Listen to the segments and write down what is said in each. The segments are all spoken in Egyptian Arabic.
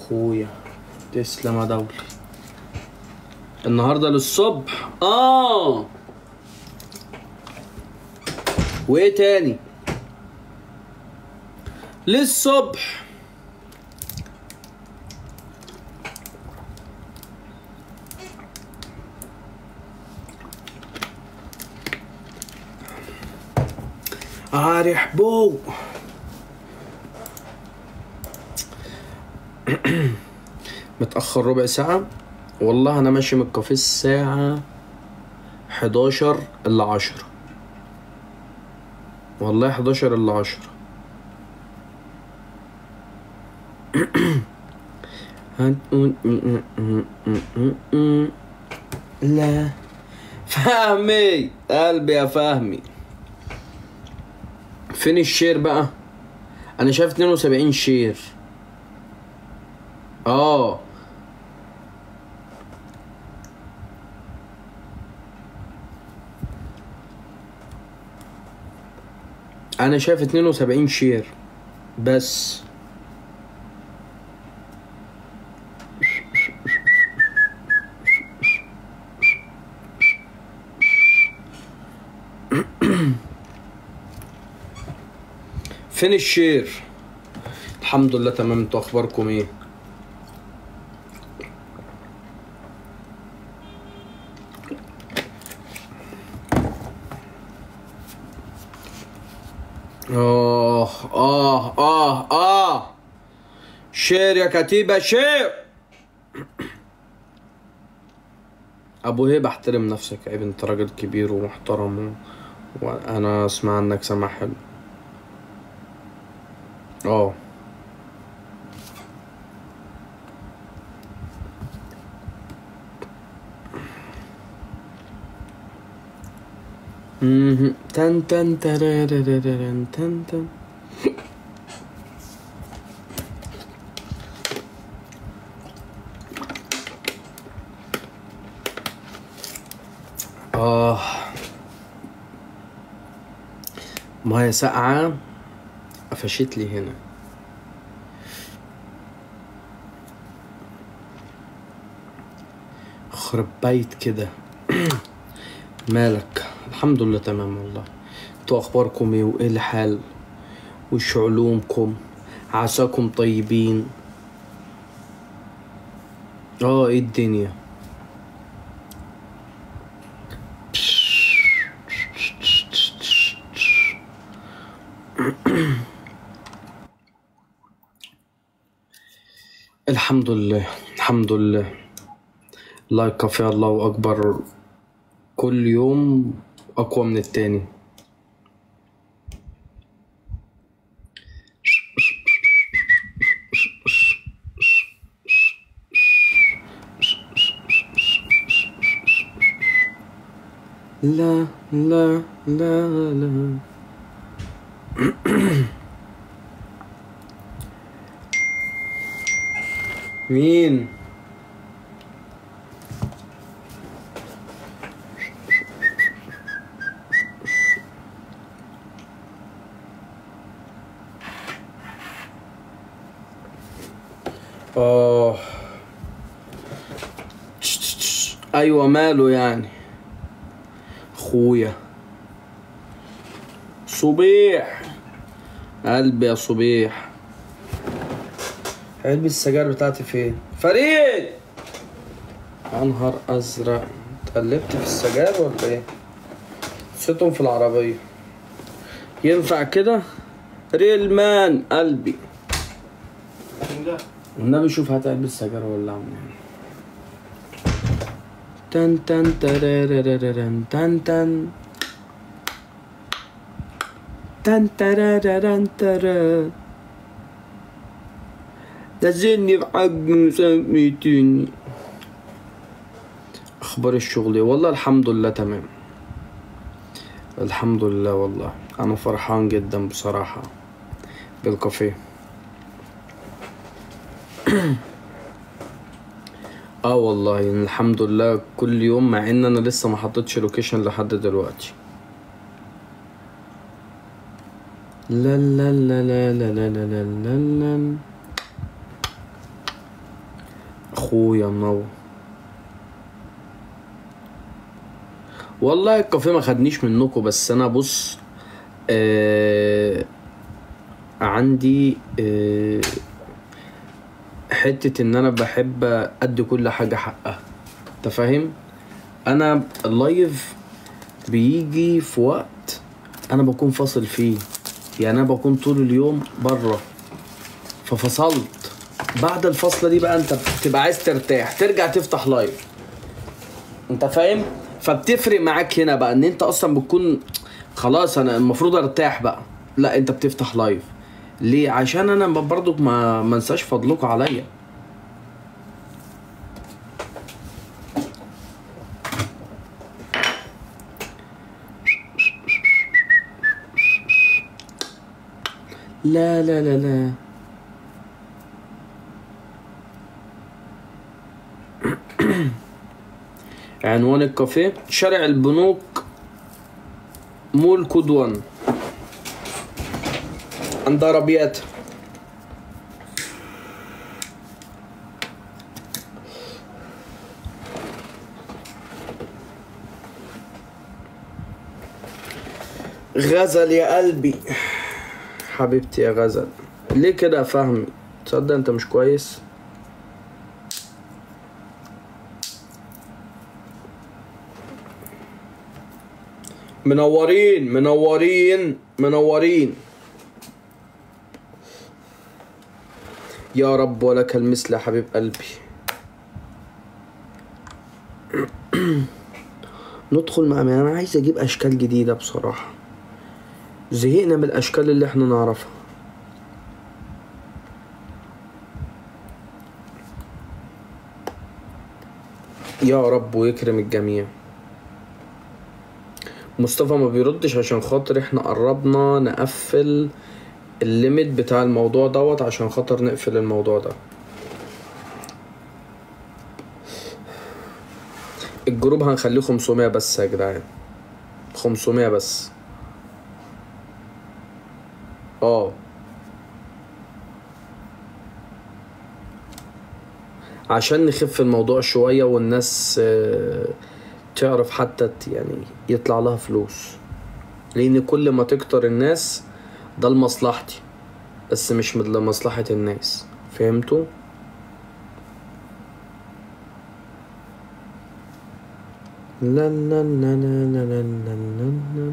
اخويا تسلم يا دولي النهارده للصبح اه وايه تاني للصبح عارح بو متأخر ربع ساعة والله أنا ماشي من الكافيه الساعة 11 إلا 10 والله 11 إلا 10 هنقول لا فهمي قلبي يا فهمي فين الشير بقى انا شايف 72 شير اه انا شايف 72 شير بس فين الشير الحمد لله تمام انتوا اخباركم ايه اه اه اه اه شير يا كتيبة شير ابو هيب احترم نفسك عيب انت راجل كبير ومحترم و- وانا اسمع عنك سماع حلو اه مهم. تن تن ترارارارن تن تن آه مية ساقعة قفشت لي هنا خرب بيت كده مالك الحمد لله تمام والله انتوا اخباركم ايه وايه الحال وش علومكم عساكم طيبين اه ايه الدنيا الحمد لله الحمد لله الله يكفي الله اكبر كل يوم اقوى من التاني لا لا لا لا مين اه ايوه ماله يعني اخويا صبيح قلبي يا صبيح علبة السجاير بتاعتي فين فريد يا نهار ازرق اتقلبت في السجاير ولا ايه نسيتهم في العربية ينفع كده ريل مان قلبي والنبي شوف هات علبة السجاير ولا عم تن تن ترارارارن تن تن تن ترارارن ترا نزلني بحق مسميتني اخبار الشغل إيه؟ والله الحمد لله تمام الحمد لله والله انا فرحان جدا بصراحة بالكافيه اه والله يعني الحمد لله كل يوم مع ان انا لسه ما حطيتش لوكيشن لحد دلوقتي لا لا لا لا لا لا لا لا لا لا اخويا منور والله الكافيه ما خدنيش منكم بس انا بص آه عندي آه حتة ان انا بحب ادي كل حاجة حقها انت فاهم انا اللايف بيجي في وقت انا بكون فاصل فيه يعني انا بكون طول اليوم بره ففصلت بعد الفصلة دي بقى انت بتبقى عايز ترتاح ترجع تفتح لايف انت فاهم فبتفرق معاك هنا بقى ان انت اصلا بتكون خلاص انا المفروض ارتاح بقى لا انت بتفتح لايف ليه عشان انا برضو ما ما انساش فضلكم عليا لا لا لا لا عنوان الكافيه شارع البنوك مول كود 1 عند عربيات غزل يا قلبي حبيبتي يا غزل ليه كده يا فهمي تصدق انت مش كويس منورين منورين منورين يا رب ولك المثل يا حبيب قلبي ندخل مع مين انا عايز اجيب اشكال جديدة بصراحة زهقنا من الاشكال اللي احنا نعرفها يا رب ويكرم الجميع مصطفى ما بيردش عشان خاطر احنا قربنا نقفل الليميت بتاع الموضوع دوت عشان خاطر نقفل الموضوع ده الجروب هنخليه 500 بس يا جدعان 500 بس اه عشان نخف الموضوع شوية والناس آه، تعرف حتى ت- يعني يطلع لها فلوس لأن كل ما تكتر الناس ده لمصلحتي بس مش من لمصلحة الناس فهمتوا؟ لا لا لا لا لا لا لا لا لا.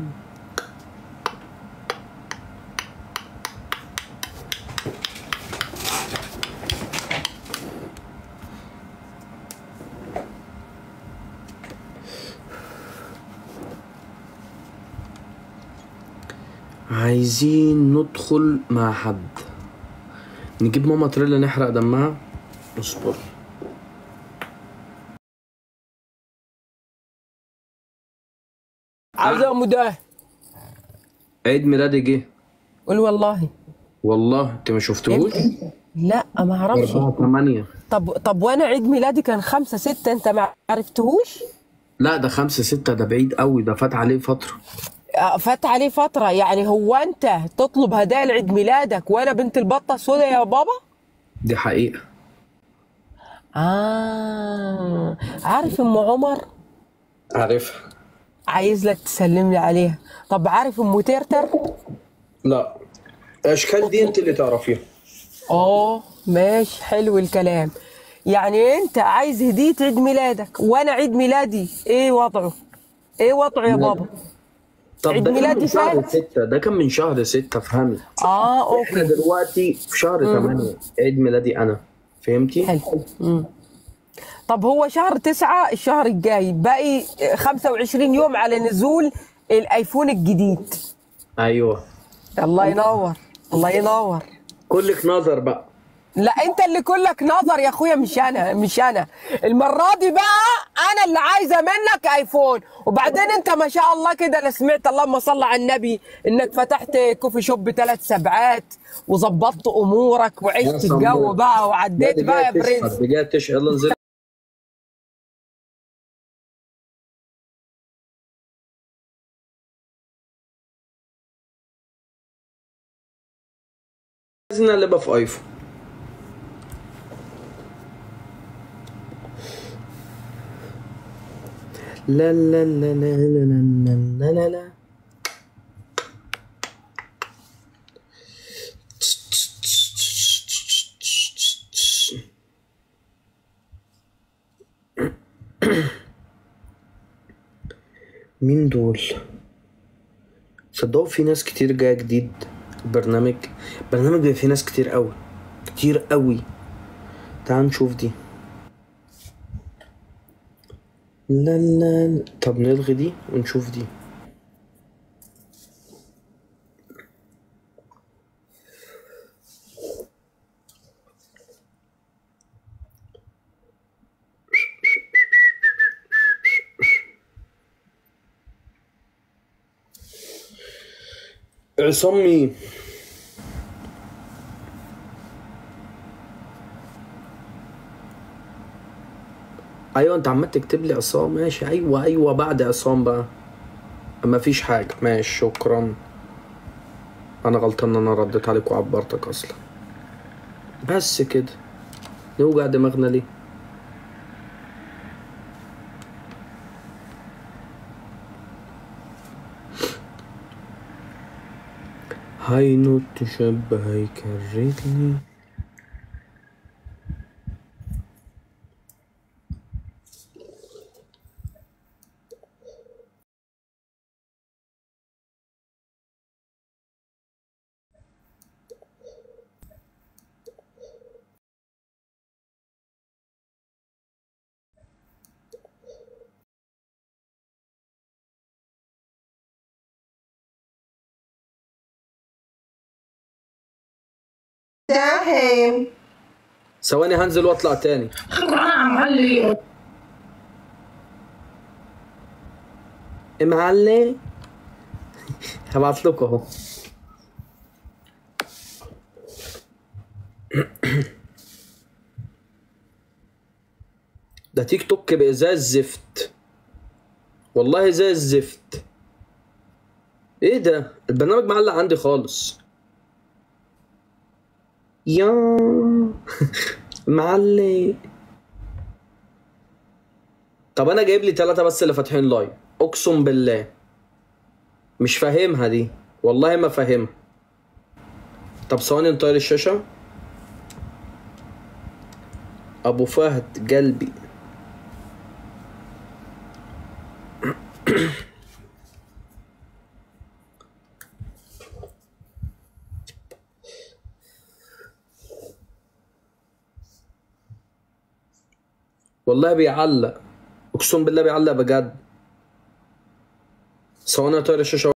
عايزين ندخل مع حد نجيب ماما تريلا نحرق دمها اصبر عاوزة مداه عيد ميلادي جه قول والله والله انت ما شفتهوش لا ما اعرفش 4 8 طب طب وانا عيد ميلادي كان خمسة ستة انت ما عرفتهوش لا ده خمسة ستة ده بعيد قوي ده فات عليه فترة آه، فات عليه فترة يعني هو انت تطلب هدايا لعيد ميلادك وانا بنت البطة السوداء يا بابا دي حقيقة اه عارف ام عمر عارفها عايز لك تسلم لي عليها طب عارف ام ترتر لا الاشكال دي انت اللي تعرفيها اه ماشي حلو الكلام يعني انت عايز هدية عيد ميلادك وانا عيد ميلادي ايه وضعه ايه وضعه يا بابا طب عيد ده كان ميلادي من شهر فات. ستة ده كان من شهر ستة فهمي اه احنا اوكي دلوقتي في شهر ثمانية عيد ميلادي انا فهمتي؟ حلو مم. طب هو شهر تسعة الشهر الجاي باقي 25 يوم على نزول الايفون الجديد ايوه الله ينور الله ينور كلك نظر بقى لا انت اللي كلك نظر يا اخويا مش انا مش انا المره دي بقى انا اللي عايزه منك ايفون وبعدين انت ما شاء الله كده انا سمعت اللهم صل على النبي انك فتحت كوفي شوب بثلاث سبعات وظبطت امورك وعشت الجو بقى وعديت بقى يا برنس دي جايه تشهد يلا انزل عايزين نقلبها في ايفون لا لا لا لا لا لا لا لا لا مين دول صدقوا في ناس كتير جايه جديد برنامج برنامج بيبقى فيه ناس كتير قوي كتير قوي تعال نشوف دي لا لا لا. طب نلغي دي ونشوف دي عصام مين ايوه انت عمال تكتب لي عصام ماشي ايوه ايوه بعد عصام بقى ما فيش حاجه ماشي شكرا انا غلطان ان انا رديت عليك وعبرتك اصلا بس كده نوجع دماغنا ليه هاي تشبه يكررني داهم ثواني هنزل واطلع تاني معلي هبعت لكم اهو ده تيك توك بقى زي الزفت والله زي الزفت ايه ده البرنامج معلق عندي خالص يا معلق طب انا جايب لي ثلاثة بس اللي فاتحين لايف اقسم بالله مش فاهمها دي والله ما فاهمها طب ثواني نطير الشاشة ابو فهد قلبي والله بيعلق اقسم بالله بيعلق بجد ثواني اطير الشاشة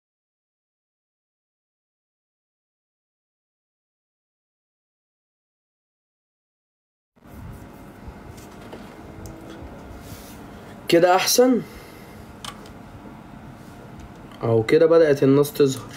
كده احسن او كده بدأت الناس تظهر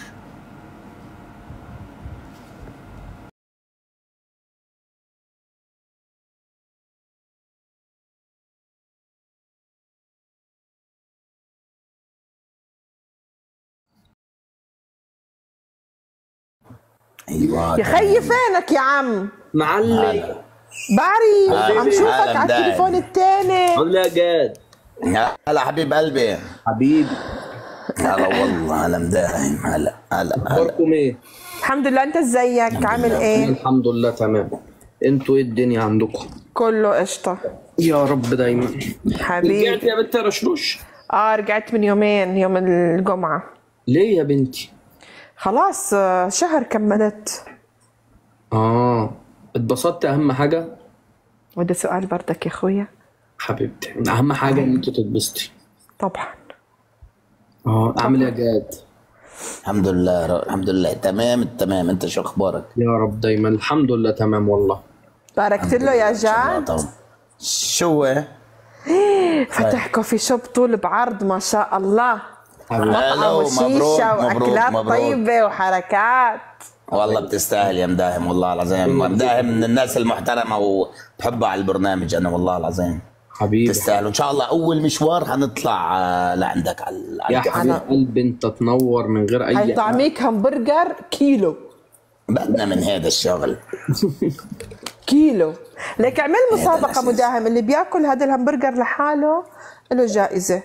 ايوه يا خي فينك يا عم معلق باري هلا. عم شوفك هلا على مدايم. التليفون التاني عامل ايه يا جاد هلا حبيب قلبي حبيبي هلا والله هلا مداهم هلا هلا هلا اخباركم ايه الحمد لله انت ازيك عامل ايه الحمد لله تمام انتوا ايه الدنيا عندكم كله قشطه يا رب دايما رجعت حبيبي يا بنت رشروش اه رجعت من يومين يوم الجمعه ليه يا بنتي خلاص آه، شهر كملت اه اتبسطت اهم حاجه وده سؤال بردك يا اخويا حبيبتي اهم حاجه ان انت تتبسطي طبعا اه اعمل ايه يا جاد الحمد لله ر- الحمد لله تمام التمام انت شو اخبارك؟ يا رب دايما الحمد لله تمام والله باركت له يا آه جاد طبعا شو هو؟ فتح كوفي شوب طول بعرض ما شاء الله حبيبي مطعم هلو، وشيشه مبروك، مبروك، واكلات مبروك. طيبه وحركات والله بتستاهل يا مداهم والله العظيم مداهم من الناس المحترمه وبحبها على البرنامج انا والله العظيم حبيبي تستاهل وان شاء الله اول مشوار حنطلع آه، لعندك على على يا الكافيه. حبيب قلبي انت تنور من غير اي هيطعميك همبرجر كيلو بدنا من هذا الشغل كيلو ليك اعمل مسابقة الأساس. مداهم اللي بياكل هذا الهمبرجر لحاله له جائزة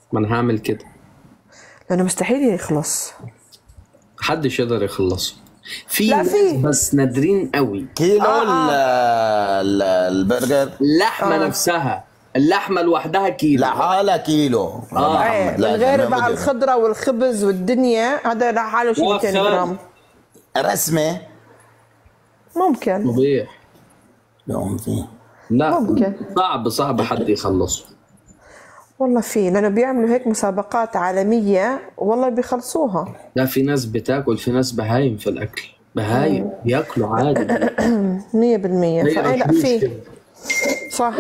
ما انا هعمل كده لانه مستحيل يخلص محدش يقدر يخلصه في لا، ناس في. بس نادرين قوي كيلو آه، ال- ال- البرجر اللحمه آه. نفسها اللحمه لوحدها كيلو لحالها كيلو آه. ايه لا، من غير لا، بقى بدي. الخضره والخبز والدنيا هذا لحاله شي يا 200 أخي. جرام رسمه ممكن طبيعي يوم فيه لا ممكن. صعب صعب حد يخلصه والله في لانه بيعملوا هيك مسابقات عالميه والله بيخلصوها لا في ناس بتاكل في ناس بهايم في الاكل بهايم بياكلوا عادي 100% هي فاي لا رشوش في كده. صح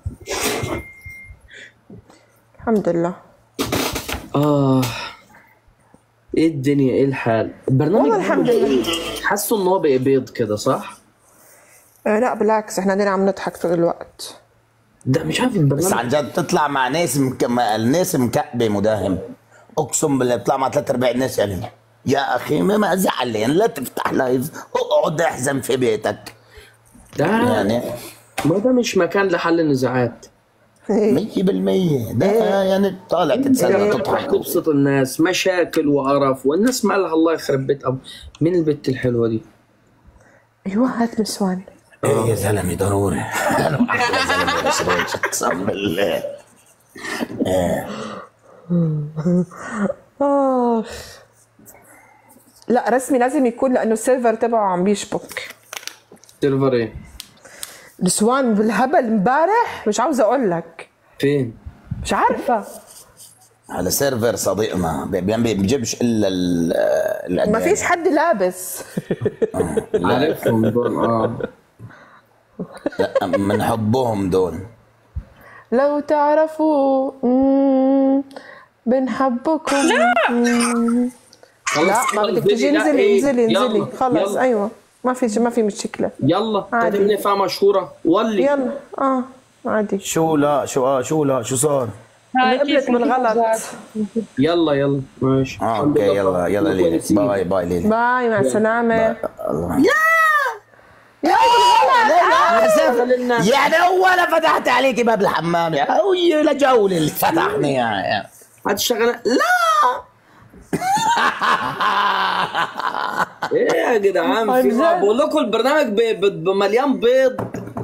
الحمد لله اه ايه الدنيا ايه الحال البرنامج والله الحمد لله حاسه ان هو بقى بيض كده صح آه لا بالعكس احنا عندنا عم نضحك طول الوقت ده مش عارف بس البرنامج عن جد تطلع مع ناس مك... ما- الناس مكعبه مداهم اقسم بالله بتطلع مع ثلاث ارباع الناس يعني يا اخي ما ما زعل يعني لا تفتح لايف اقعد احزن في بيتك ده يعني ما ده مش مكان لحل النزاعات 100% ده يعني طالع تتسلى تروح تضحك تبسط الناس مشاكل وقرف والناس مالها الله يخرب بيت ابو مين البت الحلوه دي ايوه هات نسوان ايه يا زلمه ضروري انا احلى زلمه بس اقسم بالله اخ لا رسمي لازم يكون لانه السيرفر تبعه عم بيشبك سيرفر ايه نسوان بالهبل امبارح مش عاوزه اقول لك فين مش عارفه على سيرفر صديقنا بي- بي- بيجيبش الا ال- الأدمان. ما فيش حد لابس عارفهم دول اه لا، من حبهم دول لو تعرفوا مم، بنحبكم مم. لا ما بدك تجي لا، انزلي إيه؟ انزلي يلا، انزلي خلص يلا. ايوه ما في ما في مشكله يلا عادي. كاتبني فيها مشهوره ولي يلا اه عادي شو لا شو اه شو لا شو صار قبلت بالغلط يلا يلا ماشي اه اوكي يلا يلا ليلى باي باي ليلى باي مع السلامه يعني اول فتحت عليك باب الحمام يا اوي لجولة اللي فتحني يا هتشتغل لا ايه يا جدعان في عن ما جد؟ بقول لكم البرنامج ب- ب- ب- مليان بيض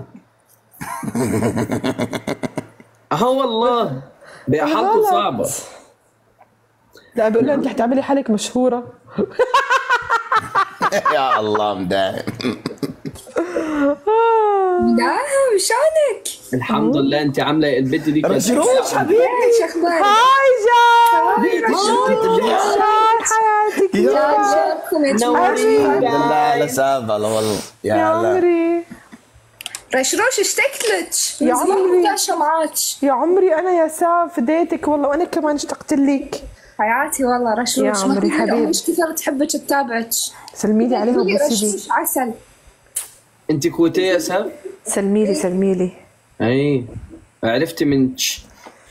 اهو والله بقى حالته غلط. صعبه لا بقول لها انت حتعملي حالك مشهوره يا الله مداهم داهم شلونك؟ الحمد لله انت عامله البت دي كده رشروش ايش اخبارك؟ هاي جاي هاي حياتك يا شلونكم يا نورين. جماعة؟ لا لا سافة لا والله يا يا هلا عمري رشروش اشتقت لك يا من زمان عمري. متعشى معاك يا عمري انا يا ساف فديتك والله وانا كمان اشتقت لك حياتي والله رشروش يا عمري ما تدري حبيب. ايش كثر تحبك تتابعك سلمي لي عليها تقولي وبوسي لي رشروش عسل انت كويتيه يا سام سلمي لي سلمي لي اي عرفتي من تش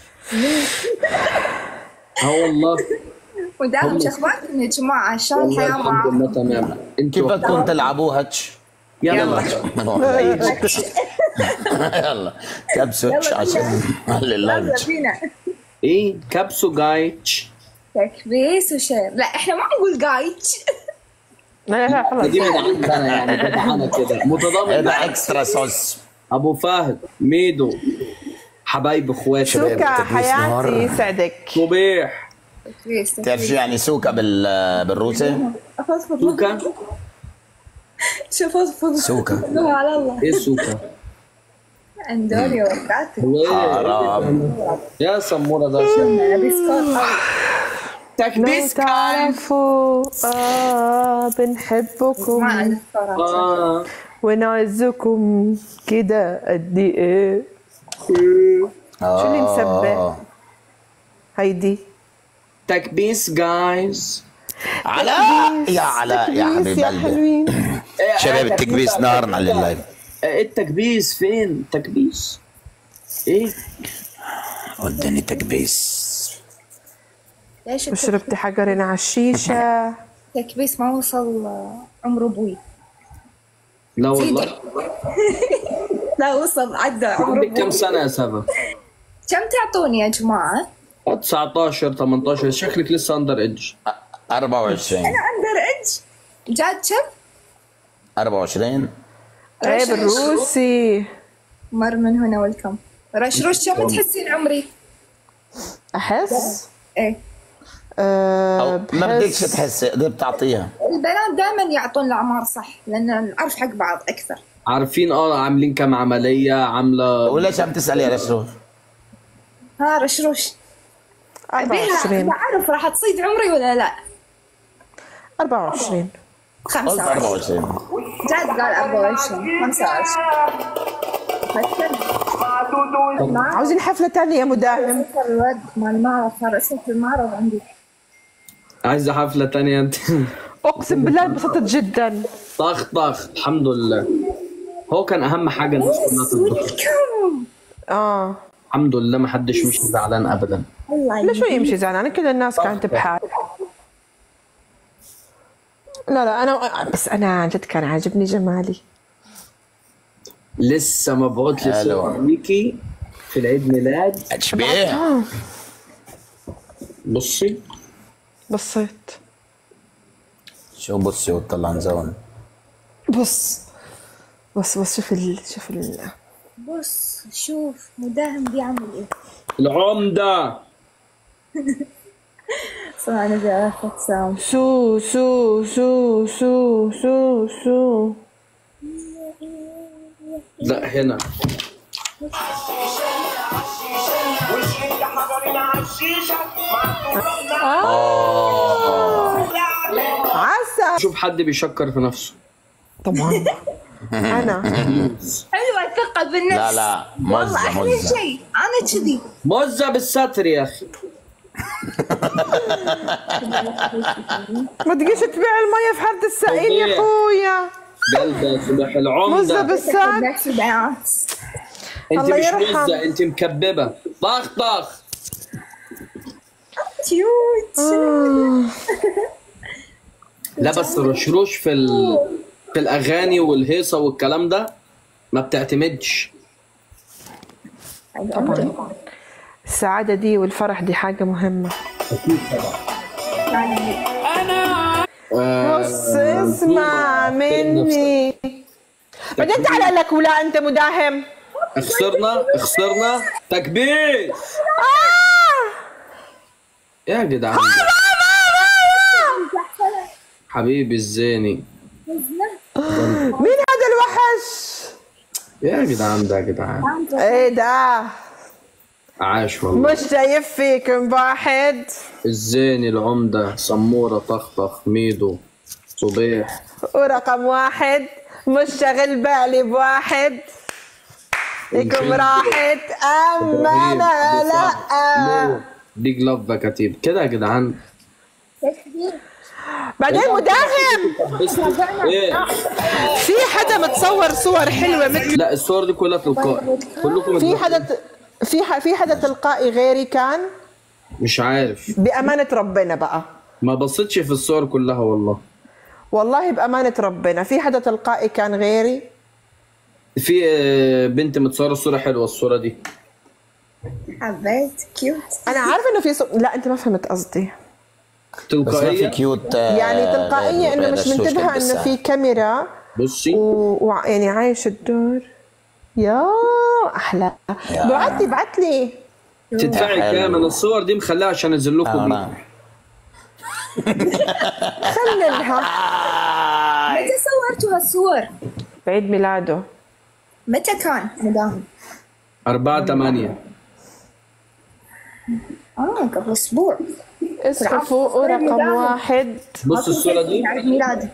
اه والله وداهم شو اخباركم يا جماعه شلون والله الحياه الحمد معاكم؟ لله تمام انتوا كيفكم تلعبوها تش يلا يلا كبسوتش عشان يلا اللانش بينا ايه كبسو جايتش تكبيس وشير لا احنا ما نقول جايتش لا لا خلاص دي من عندنا يعني جدعانه كده متضامن هذا مع اكسترا صوص ابو فهد ميدو حبايب اخواتي شباب. سوكا تكبيس نهار. حياتي يسعدك صبيح تكبيس تعرف شو يعني سوكا بال بالروسي؟ افضفض سوكا شوف افضفض سوكا لا على الله ايه سوكا اندوري وقعت هو ايه حرام يا سموره ده بسكوت لو تكبيس كان تعرفوا آه ما بنحبكم عندي صراحه اه ونعزكم كده قد ايه شو اللي مسبح؟ آه. هيدي تكبيس جايز علاء يا علاء يا تكبيس حبيب يا قلبي حلوين شباب التكبيس نارنا على اللايف ايه التكبيس فين تكبيس ايه ودني تكبيس ليش وشربتي حجرين على الشيشة التكبيس ما وصل آه، عمر ابوي لا والله لا وصل عدى عمر عندك كم ابوي سنه يا سبا كم تعطوني يا جماعه؟ 19 18 شكلك لسه اندر ايدج 24 انا اندر ايدج جاد كم؟ 24 عيب الروسي مر من هنا والكم رشروش كم تحسين عمري؟ احس ايه أه أو ما بدكش بحس تحس دي بتعطيها البنات دائما يعطون الاعمار صح لان نعرف حق بعض اكثر عارفين اه عاملين كام عمليه عامله وليش عم تسالي يا رشروش؟ ها رشروش بيها 24 بعرف راح تصيد عمري ولا لا 24 قلت 25 24 جاد قال 24 25 عاوزين حفلة تانية يا مداهم سكر الورد مال المعرض صار اسمه في المعرض عندي عايزه حفله تانية انت اقسم بالله انبسطت جدا طخ طخ الحمد لله هو كان اهم حاجه الناس كلها تتبسط ويلكم اه الحمد لله ما حدش مش زعلان ابدا الله ليش هو يمشي زعلان كل الناس كانت بحال لا لا انا بس انا عن جد كان عاجبني جمالي لسه مبعوث لي حلو. صورة ميكي في العيد ميلاد اشبيه بصي بصيت شو بصي وطلع نزون بص بص بص شوف ال... شوف ال... بص شوف مداهم بيعمل ايه العمده سمعنا زيارة سام سو سو سو سو سو سو لا هنا عسى شوف حد بيشكر في نفسه طبعا انا حلوة الثقة بالنفس لا لا والله مزة احلى مزة شيء انا كذي موزع بالستر يا اخي ما تجيش تبيع المية في حارة السقيل يا اخويا قلبه صباح مزة العمده بالسعد نفس البيعات انت الله مش يرحم. موزع انت مكببه طخ طخ كيوت لا بس رشروش في ال... في الاغاني والهيصه والكلام ده ما بتعتمدش السعادة دي والفرح دي حاجة مهمة بص اسمع مني بعدين تعال اقول لك ولا انت مداهم خسرنا خسرنا تكبير يا جدعان حبيبي الزيني مين هذا الوحش يا جدعان ده يا جدعان ايه ده عاش والله مش شايف فيكم واحد الزيني العمدة سمورة طخطخ ميدو صبيح ورقم واحد مش شاغل بالي بواحد يكم راحت اما انا لا دي جلاف كتيب كده يا جدعان بعدين مداهم بس ايه في حدا متصور صور حلوه مثل لا الصور دي كلها تلقائي كلكم في اتبسطوا. حدا ت- في ح- في حدا تلقائي غيري كان مش عارف بامانه ربنا بقى ما بصيتش في الصور كلها والله والله بامانه ربنا في حدا تلقائي كان غيري في آه، بنت متصوره صوره حلوه الصوره دي حبيت كيوت انا عارفه انه في صو... لا انت ما فهمت قصدي بس ما في تلقائيه كيوت آه، يعني غير- تلقائيه انه غير مش السوشيال منتبهه بس. انه في كاميرا بصي و... و... يعني عايش الدور يا احلى بعت لي بعت لي تدفعي حلو. كام انا الصور دي مخليها عشان انزل لكم آه، بيها. نعم. خللها متى صورتوا هالصور؟ بعيد ميلاده متى كان مداهم؟ أربعة ثمانية اه قبل اسبوع اصحى فوق رقم واحد بص الصورة دي عيد ميلادك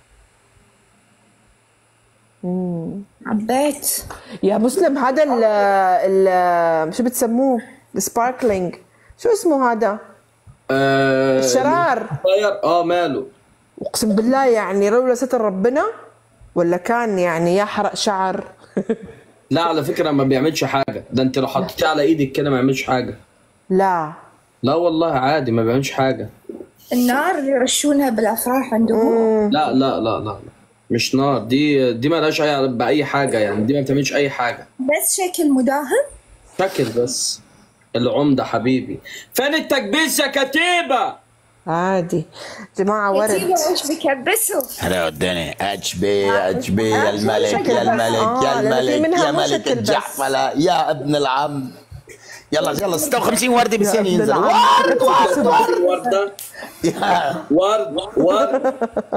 حبيت يا مسلم هذا ال ال شو بتسموه السباركلينج شو اسمه هذا آه الشرار طاير اه ماله اقسم بالله يعني لولا ستر ربنا ولا كان يعني يحرق شعر لا على فكرة ما بيعملش حاجة ده انت لو حطيتيه على ايدك كده ما يعملش حاجة لا لا والله عادي ما بيعملش حاجة النار اللي يرشونها بالافراح عندهم لا لا لا لا لا. مش نار دي دي ما لهاش اي بأي حاجة يعني دي ما بتعملش أي حاجة بس شكل مداهم شكل بس العمدة حبيبي فين التكبيس يا كتيبة عادي جماعة ورد كتيبة وش بكبسوا هلا ودني اتش بي اتش بي يا الملك يا الملك يا آه، لأن في الملك منها يا مش ملك تلبس. الجحفلة يا ابن العم يلا يلا 56 وردة بسين ابن ينزل العم. ورد ورد ورد وردة يا ورد ورد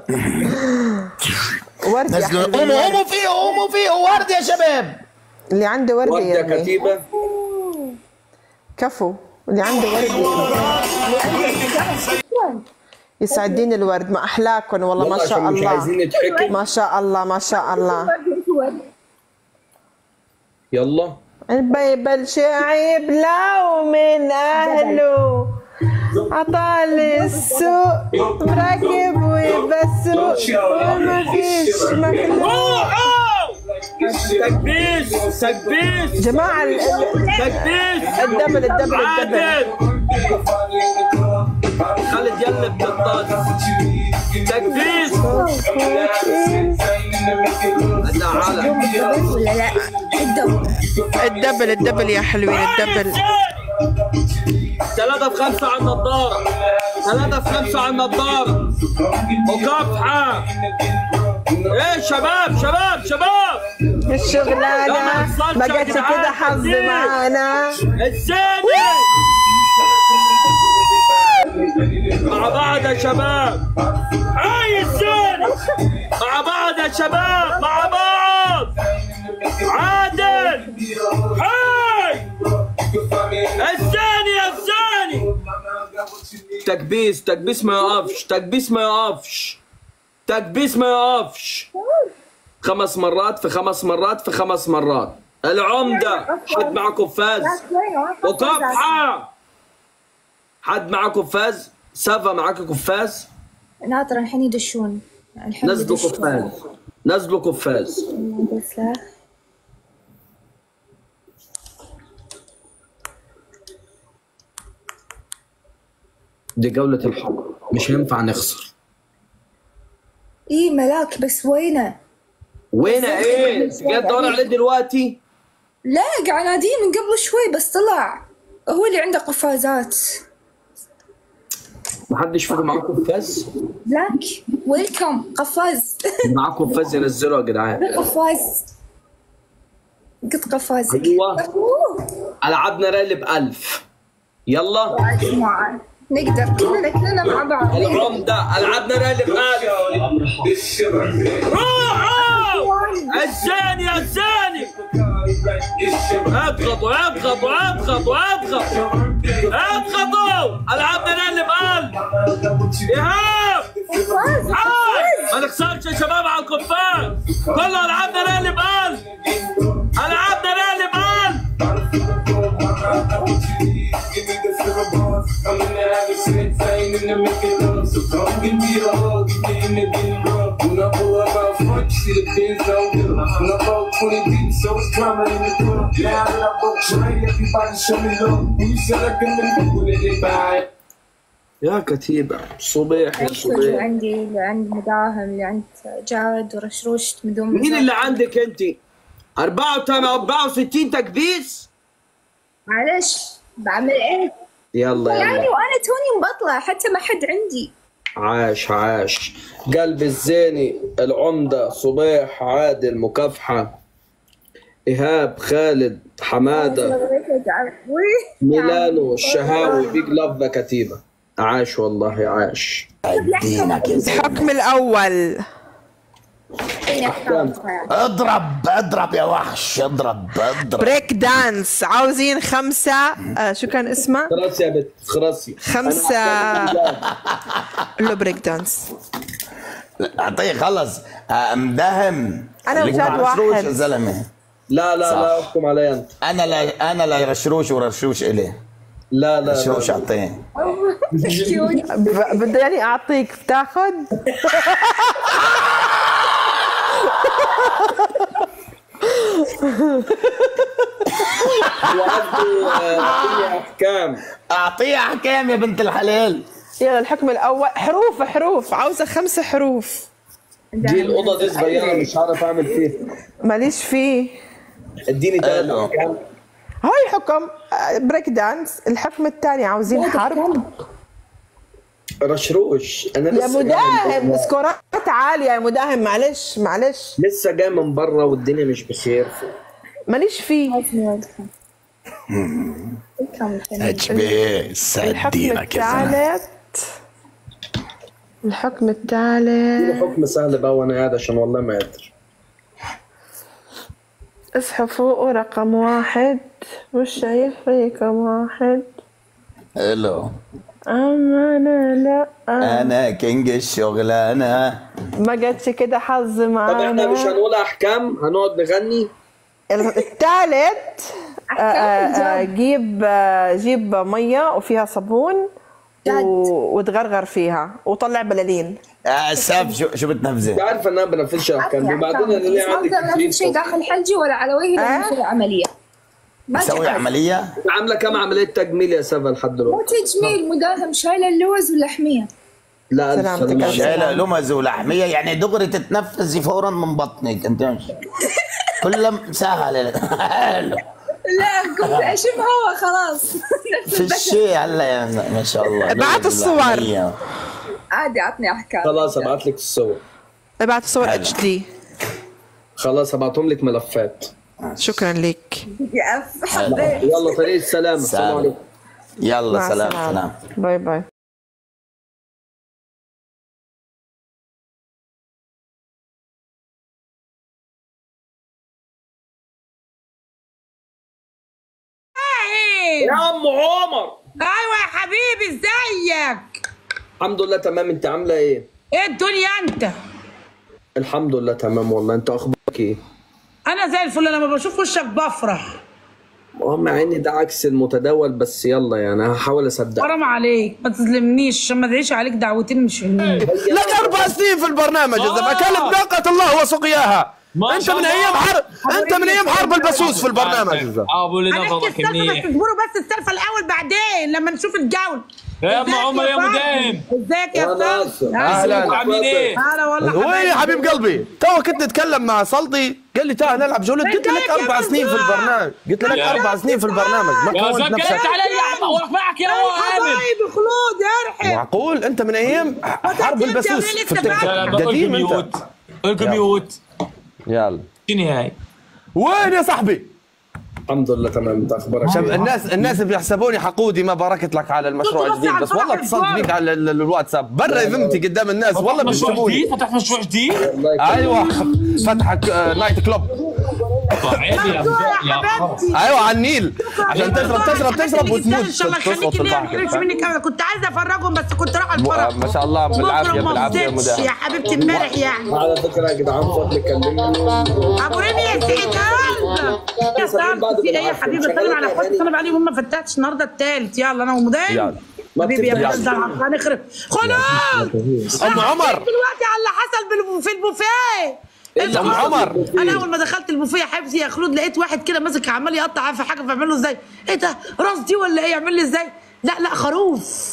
ورد يا نزلوا حبيبي قوموا ورد. قوموا فيه قوموا فيه ورد يا شباب اللي عنده ورد ورد يا يرمي كتيبة كفو اللي عنده ورد يرمي. يسعدين الورد ما احلاكم والله يلا ما شاء عشان مش عايزين الله نتحكي ما شاء الله ما شاء الله يلا البيبل شعيب لو من اهله عطال السوق مركب وبسوق وما فيش مخلوق تكبيس تكبيس جماعة ال- ال- تكبيس الدبل الدبل الدبل عادل خالد يلا بتطاس تكبيس انا على ولا لا الدم الدبل الدبل يا حلوين الدبل ثلاثة في خمسة على النظارة ثلاثة في خمسة على النظارة مكافحة ايه شباب شباب شباب الشغلانة ما جاتش كده حظ معانا الزاني مع بعض يا شباب هاي الزاني مع بعض يا شباب مع بعض عادل هاي الزاني الزاني تكبيس تكبيس ما يقفش تكبيس ما يقفش تكبيس ما يقفش خمس مرات في خمس مرات في خمس مرات العمدة حد معكم فاز وكفحة حد معكم فاز سافا معك كفاز ناطرة الحين يدشون الحين نزلوا يدشون. كفاز نزلوا كفاز بس لا دي جولة الحب مش هينفع نخسر ايه ملاك بس وينه؟ وين ايه قاعد تدور عليه دلوقتي لا قاعد ناديه من قبل شوي بس طلع هو اللي عنده قفازات محدش فيكم معاه كفاز بلاك ويلكم قفاز معاه كفاز ينزلوا يا جدعان قفاز قط قفازك أيوة. أوه. العبنا رالي بألف يلا يا جماعة نقدر كلنا كلنا مع بعض العمدة العبنا رالي بألف روحوا الزاني الزاني اضغطوا اضغطوا اضغطوا اضغطوا اضغطوا العبنا رالي بألف ايهاب قفاز عاد ما نخسرش يا شباب على الكفار كله العبنا رالي بقلب العبنا رالي بقلب يا كتيبة صبيح يا اللي صبيح عندي اللي عند مداهم اللي عند جاد ورشروش مدوم مين اللي عندك انت 64 تكبيس معلش بعمل ايه يلا يعني يلا وانا توني مبطلة حتى ما حد عندي عاش عاش قلب الزيني العمدة صبيح عادل مكافحة إيهاب خالد حمادة ميلانو الشهاوي بيج لاف كتيبة عاش والله عاش دينك يا زلمة. الحكم الأول اضرب اضرب يا وحش اضرب اضرب بريك دانس عاوزين خمسة آه شو كان اسمها؟ خلاص يا بنت خلاصي خمسة له بريك دانس اعطيه خلص آه، مداهم أنا اللي وجاد مع رشروش واحد. يا زلمه لا لا صح. لا احكم علي انت انا لا انا لا رشروش ورشروش الي لا لا, رشروش لا. اعطيه ب- بدي يعني أعطيك بتاخد؟ وعنده آه، أعطيني احكام اعطيه احكام يا بنت الحلال يلا الحكم الأول حروف حروف عاوزة خمسة حروف دي الاوضه دي صغيره مش عارف اعمل فيها ماليش فيه اديني ثلاث ألو. احكام هاي حكم آه، بريك دانس الحكم الثاني عاوزين حرب رشروش انا يا لسه جاي من مداهم برا. سكورات عالية يا مداهم معلش معلش لسه جاي من بره والدنيا مش بخير ماليش فيه اتش بي الحكم سدينك يا زلمه الثالث الحكم الثالث حكم سهل بقى وانا قاعد عشان والله ما قادر اصحوا فوقوا رقم واحد مش شايف رقم واحد الو اما انا لا انا كينج الشغلانه ما جاتش كده حظ طب احنا مش معانا هنقول احكام هنقعد نغني الثالث آه، آه، آه، جيب آه، جيب ميه وفيها صابون جد. و- وتغرغر فيها وطلع بلالين آه ساب شو شو انت بتنفذي عارف ان انا ما بنفذش احكام دي بعدين انا ليه ما عندي اقدر انفذ شيء كتير داخل حلجي ولا على وجهي لما أه؟ اسوي عمليه ما تسوي جهز. عمليه عامله كام عمليه تجميل يا سافا لحد مو دلوقتي تجميل مداهم شايله اللوز واللحميه لا ألف سلامتك سلامة. يا شايله لمز ولحميه يعني دغري تتنفسي فورا من بطنك انت مش كله مسهل لا كنت اشم هوا خلاص نفس في البشر الشيء هلا يا ما شاء الله ابعت الصور. لحمية. عادي عطني احكام خلاص ابعت لك الصور ابعت صور حلو. اتش دي خلاص ابعتهم لك ملفات شكرا لك يا اف حبيت يلا طريق السلامه السلام سلام. عليكم يلا مع سلام السلامة. سلام باي باي يا عم عمر ايوه يا حبيبي ازيك الحمد لله تمام انت عامله ايه ايه الدنيا انت الحمد لله تمام والله انت اخبارك ايه انا زي الفل لما بشوف وشك بفرح اه مع ان ده عكس المتداول بس يلا يعني هحاول اصدق حرام عليك ما تظلمنيش عشان ما ادعيش عليك دعوتين مش حلوين لك اربع سنين في البرنامج يا زلمه كلب ناقه الله وسقياها ما انت شاء من الله. ايام حرب انت من ايام حرب البسوس في البرنامج يا زلمه ابو اللي هنحكي نبضك السالفه بس منيح اصبروا بس السالفه الاول بعدين لما نشوف الجول يا ام ازيك عمر يا فندم؟ مدام ازيك يا يا ناصر. استاذ أهلاً. عاملين ايه؟ هلا والله وين يا حبيب قلبي تو كنت نتكلم مع سلطي قال لي تعال نلعب جوله قلت له لك ازيك يا اربع سنين في مرزوق؟ البرنامج قلت له لك يا- اربع سنين في البرنامج ما يا كونت زلمه نفسك كلمت علي واقف معك يا عامر حبايبي خلود ارحم معقول انت من ايام حرب أنت البسوس لسه في التيك فاكر. توك قديم انت ميوت القوا ميوت يلا شنو هاي؟ وين يا صاحبي الحمد لله تمام انت اخبارك شب ايه الناس الناس بيحسبوني حقودي ما باركت لك على المشروع كنت بس الجديد على بس والله الفرح اتصلت الفرح. بيك على ال- ال- الواتساب برا ذمتي قدام الناس والله مشروع بيشتموني جديد فتح مشروع جديد الله يكرمك. ايوه فتحك آه، نايت كلوب عيب يا يا حبيبتي ايوه على النيل عشان تشرب تشرب تشرب وتموت ان شاء الله تسقط يخليك في ليا ما البحر تحرمش منك ابدا كنت عايزه افرجهم بس كنت رايحه مو- الفرح ما شاء الله بالعافيه وبكره ما بالعافيه يا فضيتش مداهم يا حبيبتي امبارح يعني على فكره يا جدعان فضل كلمني ابو ريمي يا سيد قلبك يا سلام في ايه يا حبيبي سلم على اخواتي سلم عليهم هم ما فتحتش النهارده التالت يلا انا ومدام يلا. ما حبيبي يا بتفتحش. بلد هنخرب خلود ام عمر دلوقتي على اللي حصل بال- في البوفيه انت أم خلاص- عمر. انا اول ما دخلت البوفيه يا حبيبتي يا خلود لقيت واحد كده ماسك عمال يقطع في حاجه فاعمل له ازاي ايه ده راس دي ولا ايه يعمل لي ازاي لا لا خروف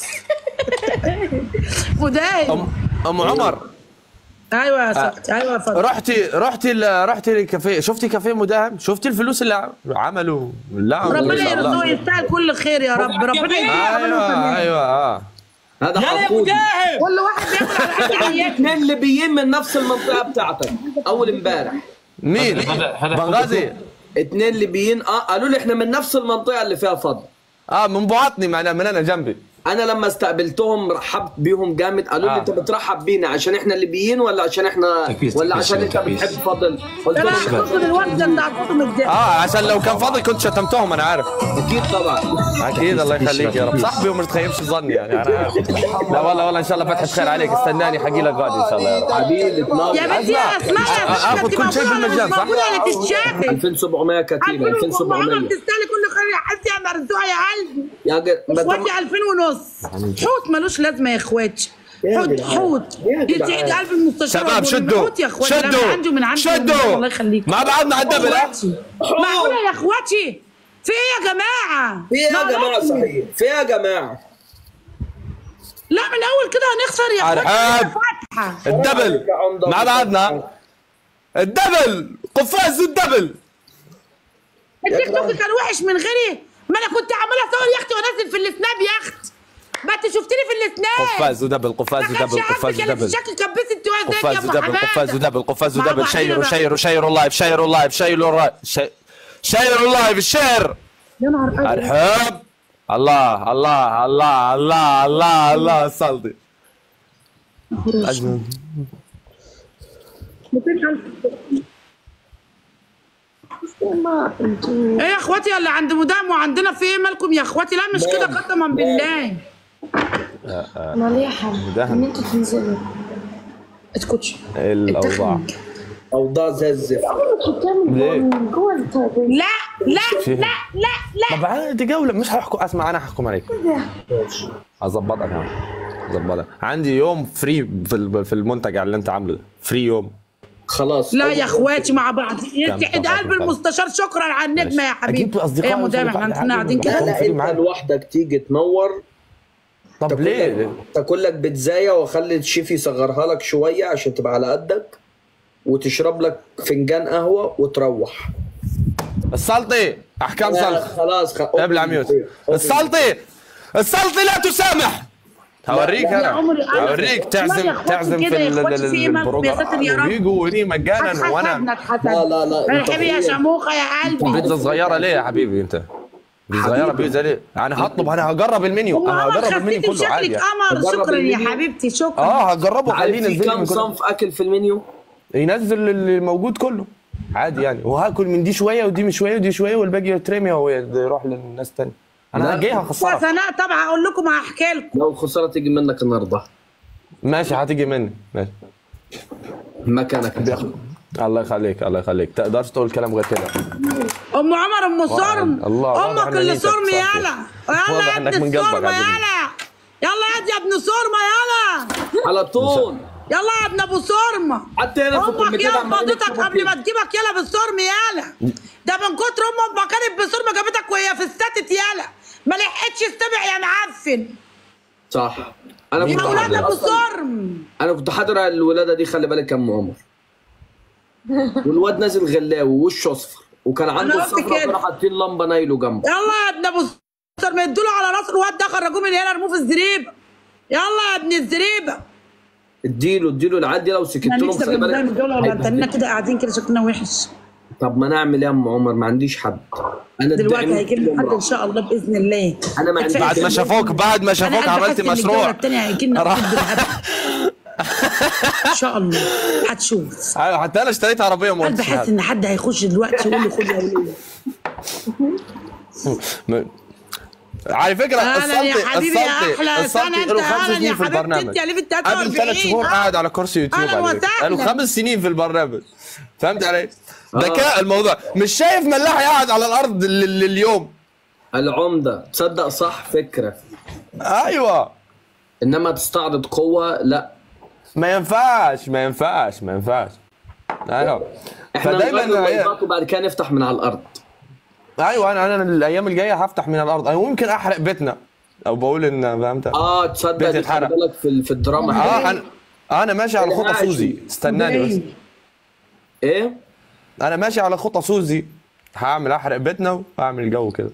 مدايم ام ام عمر ايوه يا صاحبتي ايوه يا فندم رحتي رحتي ال- رحتي الكافيه شفتي كافيه مداهم شفتي الفلوس اللي عملوا لا ما ربنا شاء الله. يرزقه يستاهل كل خير يا رب ربنا يرزقه ايوه ايوه اه هذا يلا يا حقودي مداهم كل واحد بياكل على قد عياته اثنين ليبيين من نفس المنطقه بتاعتك اول امبارح مين هذا- هذا بنغازي اثنين ليبيين اه قالوا لي احنا من نفس المنطقه اللي فيها فضل اه من بعطني معنا من انا جنبي انا لما استقبلتهم رحبت بيهم جامد قالوا لي آه. انت بترحب بينا عشان احنا ليبيين ولا عشان احنا تكبيس، ولا تكبيس، عشان انت تكبيس. بتحب فضل قلت انا لهم هاخد الوقت ده انت هتحطه متضايق اه عشان لو كان فاضي كنت شتمتهم انا عارف اكيد طبعا اكيد الله يخليك يا رب صاحبي ومش تخيبش ظني يعني انا عارف لا والله والله ان شاء الله فتحة خير عليك استناني حقي لك غادي ان شاء الله يا رب حبيبي تنور يا بنتي يا اسماء يا آه، آخد كل شيء بالمجان، صح؟ موجوده ولا تتشافي 2700 كتيبه 2700 تستاهلي كل خير يا حبيبتي يا مرزوعه يا قلبي يا جد ما تم- اخواتي 2000 ونص حوت ملوش لازمه يا اخواتي يا حوت جدعان. حوت يا جدعان. يسعد قلب المستشار شباب أبو ريم. شدوا حوت يا اخواتي لا، من شدوا عندي ومن عندي شدوا الله يخليك مع بعضنا على الدبل ها معقوله يا اخواتي في ايه يا جماعه في ايه يا لا، جماعه لا. صحيح في ايه يا جماعه لا من الاول كده هنخسر يا اخواتي أرحب. فاتحه الدبل مع بعضنا الدبل قفاز الدبل التيك توك كان وحش من غيري ما انا كنت عماله اصور يا اختي وانزل في السناب يا اخت ما انت شفتني في السناب قفاز ودبل قفاز ما كانش ودبل عاجبك قفاز انا في ودبل الشكل كبست انت وزيك يا قفاز ابو ودبل قفاز حماده ودبل قفاز مع ودبل بعضينا شيروا بقى. شيروا شيروا اللايف شيروا اللايف شيروا اللايف شي- شيروا اللايف الشير يا نهار ابيض ارحب الله الله الله الله الله الله صلدي أجمل. ايه يا اخواتي اللي عند مدام وعندنا في ايه مالكم يا اخواتي لا مش كده قسما بالله مليحة دهن. ان انتوا تنزلوا اسكتش الاوضاع اوضاع زي الزفت ليه؟ جوه التابلت لا لا فيه. لا لا لا طب عادي جولة مش هحكم اسمع انا هحكم عليك اظبطك انا اظبطك عندي يوم فري في ال- في المنتج اللي انت عامله فري يوم خلاص لا يا اخواتي مع بعض كم- يسعد كم- قلب كم- المستشار شكرا على النجمه يا ماشي. حبيبي أجيب أصدقائي ايه يا مدام وفريق احنا بعد كنا قاعدين عادي. لا كده لا فري انت معاك. لوحدك تيجي تنور طب تاكل ليه؟ لك- تاكل لك بيتزايه واخلي الشيف يصغرها لك شويه عشان تبقى على قدك وتشرب لك فنجان قهوه وتروح السلطي احكام لا، سلطه خلاص خ... ابلع ميوت السلطي السلطي لا تسامح هوريك يا انا عمري أنا- هوريك لا تعزم يا إخواتي تعزم كده في يا ال- إخواتي ال- في إيه مالكم يا ساتر يا رب؟ البروجرام ويجوا لي مجانا اتحسدنا وانا اتحسدنا لا لا لا انت ارحبي يا أخويا. شموخه يا قلبي بيتزا صغيره ليه يا حبيبي انت بيتزا صغيره بيتزا ليه انا هطلب انا هجرب المنيو انا وماما هجرب المنيو خفيتي كله عادي شكلك يعني. قمر تجرب شكرا يا المنيو؟ حبيبتي شكرا اه هجربه عارف خليه في ينزل لي كام من كله صنف اكل في المنيو؟ ينزل اللي موجود كله عادي يعني وهاكل من دي شويه ودي من شويه ودي شويه والباقي يترمي ويروح للناس تاني انا لا. جاي هخسرك وسناء طبعا هقول لكم هحكي لكم لو الخساره تيجي منك النهارده ماشي هتيجي مني ماشي مكانك الله يخليك الله يخليك تقدرش تقول كلام غير كده ام عمر ام صرم الله، واضح امك إن اللي نيتك صرم صافية. يالا يلا واضح يا إنك ابن من قلبك الصرمه عاجبني. يالا يلا يا دي يا ابن صرمه يلا على طول يلا يا ابن ابو صرمه حتى هنا في امك الكلمتين يا عمالين فضيتك يكتبوا قبل ما كده. تجيبك يلا بالصرم يالا ده من كتر امك ما كانت بصرمه جابتك وهي في الستت يالا ما لحقتش تستمع يا معفن صح انا دي كنت اولاد حاضر ابو أصلاً. صرم انا كنت حاضر الولاده دي خلي بالك يا ام عمر والواد نازل غلاوي ووشه اصفر وكان عنده قلت الصفرة كده. وكانوا حاطين لمبه نايلو جنبه يلا يا ابن ابو صرم ادوا له على راس الواد ده خرجوه من هنا ارموه في الزريبه يلا يا ابن الزريبه اديله اديله العيال دي لو سكت احنا لهم نكسب خلي المدام بالك الدوله ولا انتنا كده قاعدين كده شكلنا وحش طب ما نعمل ايه يا ام عمر ما عنديش حد انا دلوقتي الدعم هيجي لنا حد ان شاء الله باذن الله انا ما عنديش بعد ما شافوك بعد ما شافوك عملت مشروع الثاني هيجي لنا راح- حد بالهبل. ان شاء الله هتشوف ايوه حتى انا اشتريت عربيه قلبي موتش حاسس ان حد هيخش دلوقتي يقول لي خد يا وليه على فكره أهلاً يا السلطي حبيبي يا السلطي أحلى السلطي سنة، له أنت خمس أهلاً يا سنين في حبيبتي، البرنامج أنت يا ليفي قبل 43. ثلاث شهور آه. قاعد على كرسي يوتيوب أهلاً على فكرة. وسهلاً. له خمس سنين في البرنامج فهمت علي؟ ذكاء الموضوع مش شايف ملاح قاعد على الارض ال- ال- اليوم العمده تصدق صح فكره ايوه انما تستعرض قوه لا ما ينفعش ما ينفعش ما ينفعش ايوه احنا فدايما نغير هي- اللايفات وبعد كده نفتح من على الارض ايوه انا انا الايام الجايه هفتح من الارض انا ممكن احرق بيتنا او بقول ان فهمت اه تصدق بيت دي خلي اتحرق. بالك في في الدراما اه حلوة. انا انا ماشي على خطى ماشي. سوزي استناني بس ايه انا ماشي على خطى سوزي هعمل احرق بيتنا وهعمل جو كده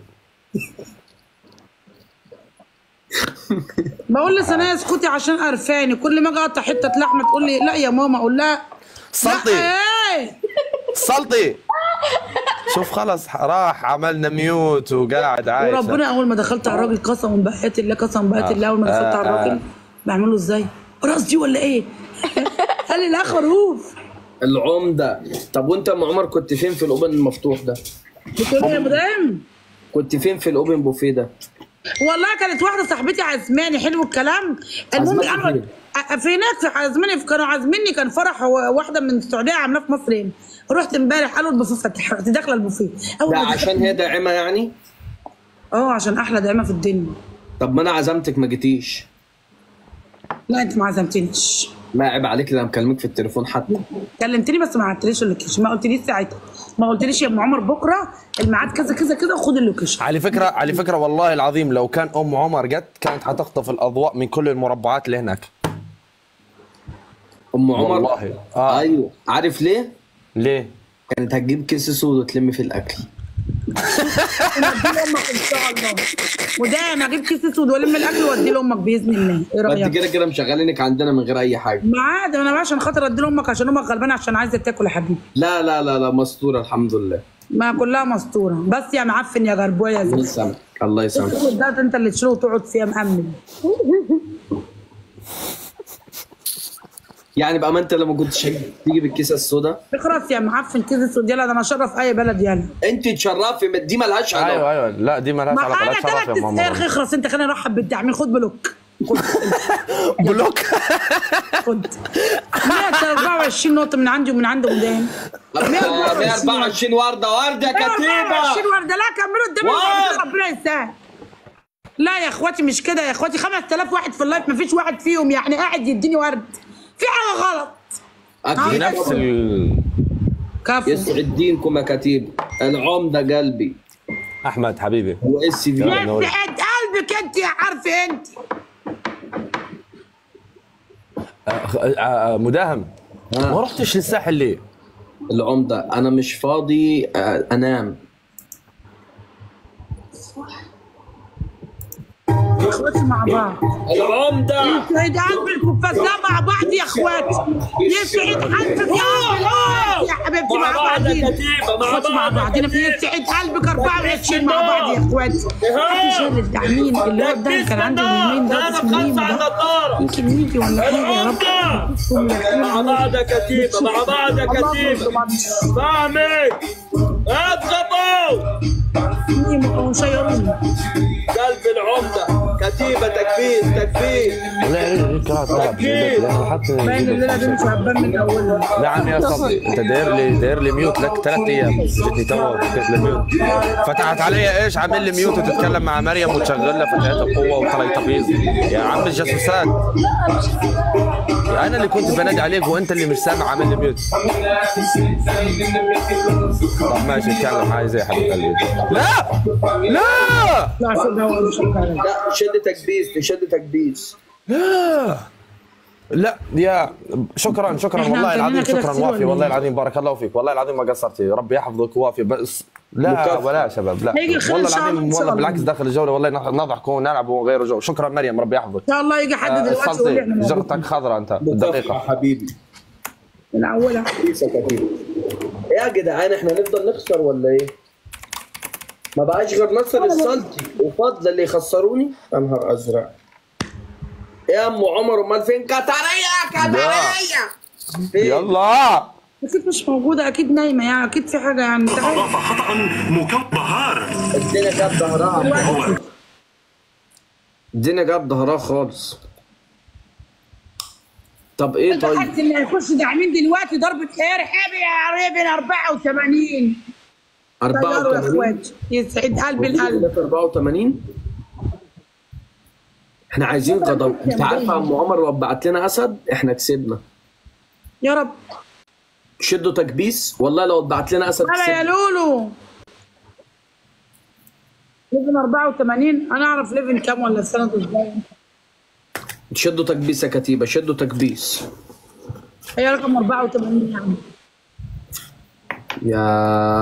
بقول لسناء اسكتي عشان قرفاني كل ما اجي اقطع حته لحمه تقول لي لا يا ماما اقول لها سلطي لا ايه سلطي شوف خلص راح عملنا ميوت وقاعد عايش وربنا اول ما دخلت على الراجل قسما بحياة الله قسما بحياة الله اول ما دخلت على الراجل بعمله ازاي راس دي ولا ايه قال لي لا خروف العمده طب وانت يا ام عمر كنت فين في الاوبن المفتوح ده بتقول ايه يا مدام كنت فين في الاوبن بوفيه ده والله كانت واحده صاحبتي عزماني حلو الكلام المهم عزماني انا أ- في ناس عزماني كانوا عازميني كان فرح و- واحده من السعوديه عاملاه في مصر هنا رحت امبارح قالوا البوفيه فتح رحت داخله البوفيه اول ده ما دخلت- عشان هي داعمه يعني اه عشان احلى دايما في الدنيا طب ما انا عزمتك ما جيتيش لا انت ما عزمتنيش ما عيب عليك لما مكلمك في التليفون حتى كلمتني بس ما عدتليش اللوكيشن ما قلتليش ساعتها ما قلتليش يا ام عمر بكره الميعاد كذا كذا كذا وخد اللوكيشن على فكره على فكره والله العظيم لو كان ام عمر جت كانت هتخطف الاضواء من كل المربعات اللي هناك ام عمر والله آه. ايوه عارف ليه ليه كانت هتجيب كيس سود وتلم في الاكل ونوديه لامك ان شاء الله ودايما اجيب كيس اسود والم الاكل واديه لامك باذن الله ايه ما انت رايك؟ كده كده مشغلينك عندنا من غير اي حاجه ما عادي انا بقى عشان خاطر ادي لامك عشان امك غلبانه عشان عايزه تاكل يا حبيبي لا لا لا لا مستوره الحمد لله ما كلها مستوره بس يا معفن يا غربويه يا الله زلمه يسامحك الله يسامحك الاسود ده انت اللي تشيله وتقعد فيها مأمن يعني بقى ما انت لما كنت شايف تيجي بالكيسه السوداء اخرس يا معفن كيس اسود يلا ده انا اشرف اي بلد يلا انت تشرفي ما دي ملهاش علاقه ايوه ايوه لا دي مالهاش ما علاقه لا انا تشرف يا ثلاث ماما استرخ اخرس انت خلينا نرحب بالداعمين خد بلوك بلوك خد 124 نقطه من عندي ومن عند مدان 124 ورده ورده 124 كتيبه ورده لا كملوا الدنيا واو. ربنا يسهل لا يا اخواتي مش كده يا اخواتي 5000 واحد في اللايف مفيش واحد فيهم يعني قاعد يديني ورد في حاجه غلط اكيد نفس ال... كفو يسعد دينكم يا كتيبه العمده قلبي احمد حبيبي واس في يسعد قلبك انت يا عارفه انت آه، آه، مداهم ما رحتش للساحل ليه؟ العمده انا مش فاضي آه، انام يا اخواتي مع بعض العمده يسعد قلبكم فسنا مع بعض يا اخواتي يسعد قلبك يا عم يا حبيبتي مع بعضين اخواتي مع بعضين يسعد قلبك 24 مع بعض يا اخواتي في شهر الداعمين اللي هو ده كان عندي يومين ده اسمه مين ده يمكن يجي ولا حاجه يا رب مع بعض يا كتيبه مع بعض يا كتيبه فاهمك اضربوا وشيروني قلب العمده كتيبه تكبير تكبير لا ليه ليه كرهت تلعب بالبيت؟ لا حتى باين الليله دي مش هبان من اولها نعم يا صديقي انت داير لي داير لي ميوت لك ثلاث ايام جتني تو فكيت لي ميوت فتحت عليا ايش عامل لي ميوت وتتكلم مع مريم وتشغل لها فتحات القوه وخلايطبيز يا عم الجاسوسات انا اللي كنت بنادي عليك وانت اللي مش سامع عامل لي ميوت طب ماشي اتكلم معايا زي حبيب قلبي لا لا لا سيبها ولا مش هتكلم. لا شد تكبيس تشد تكبيس لا لا يا شكرا شكرا إحنا والله عاملينها العظيم كده شكرا كتير وافي ولا والله إيه؟ العظيم بارك الله فيك والله العظيم ما قصرتي ربي يحفظك وافي بس لا مكافأة. ولا يا شباب لا هيجي الخير إن والله شاء الله، العظيم إن شاء والله الله. بالعكس داخل الجوله والله نضحك ونلعب ونغير جو شكرا مريم ربي يحفظك ان شاء الله يجي حد آه، دلوقتي يقول لي السلطي احنا موجودين. جرتك خضراء انت مكافأة بالدقيقه حبيبي من اولها كويسه كتيبه ايه يا جدعان احنا نفضل نخسر ولا ايه؟ ما بقاش غير نصر السلطي وفضل اللي يخسروني يا نهار ازرق ايه يا ام عمر امال فين كتريه كتريه فين؟ يلا اكيد مش موجوده اكيد نايمه يعني اكيد في حاجه يعني انت عارف. أضاف خطأ مكبهار الدنيا جاب ظهرها الدنيا جاب ظهرها خالص طب ايه انت طيب؟ حاسس ان هيخش داعمين دلوقتي ضربه ارهابي يا ريبن 84 طيروا يا 84 اخواتي يسعد قلبي القلب 84 احنا عايزين قدم انت عارف يا ام عمر لو بعت لنا اسد احنا كسبنا يا رب شدوا تكبيس والله لو بعت لنا اسد هلا يا كسبنا لولو ليفن 84 انا اعرف ليفن كام ولا السنه ازاي شدوا تكبيس يا كتيبه شدوا تكبيس هي رقم 84 يعني يا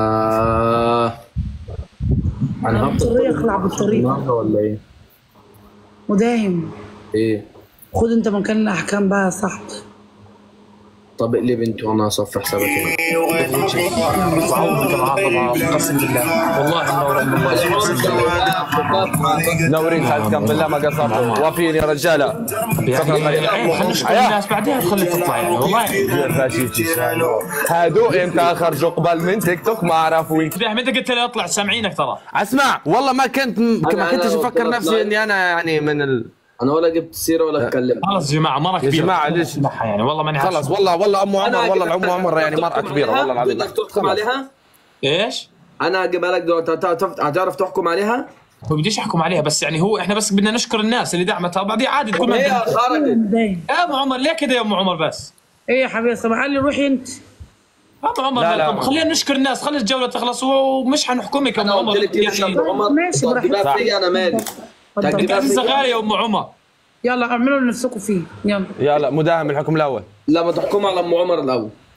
انا هبطل بطاريه اخلع بالطريق النهارده ولا ايه؟ ودايم ايه؟ خد انت مكان الاحكام بقى يا صاحبي طب اقلب انت وانا اصفي حسابك هنا وعوضك العاطفه قسم بالله والله منور ام الله قسم بالله نورين خالدكم بالله ما قصرتوا وافيين يا رجاله شكرا مريم خلينا نشكر حياة. الناس بعدين تخلي تطلع يعني والله هادو امتى خرجوا قبل من تيك توك ما اعرف وين بيهم انت قلت لي اطلع سامعينك ترى اسمع والله ما كنت ما أنا كنتش قلت افكر لك نفسي لايف. اني انا يعني من ال... انا ولا جبت سيره ولا اتكلم خلاص يا جماعه مره كبيره جماعة، ليش؟ اسمعها يعني والله ماني عارف. خلاص والله والله ام عمر والله الام عمر يعني مرأة تحكم كبيرة عليها؟ والله العظيم بدك تحكم خلاص. عليها؟ ايش؟ انا هجيبها لك دلوقتي هت- هت- هتعرف تحكم عليها؟ هو بديش احكم عليها بس يعني هو احنا بس بدنا نشكر الناس اللي دعمتها بعدين عادي تقول ما هي بدنا- خرجت دايم يا ام عمر ليه كده يا ام عمر بس؟ ايه يا حبيبي صباح قال لي روحي انت يا ام عمر لا، لا. طب خلينا نشكر الناس خلي الجوله تخلص ومش حنحكمك يا ام انا عمر قلت لك تمشي يعني عند عمر ماشي، تجيبها براحتك. فيا انا مالي اتفضل. انت تجيبها عزيزه فيا غاليه يا ام عمر يلا اعملوا لنفسكم فيه يلا يلا مداهم الحكم الاول لا ما تحكم على ام عمر الاول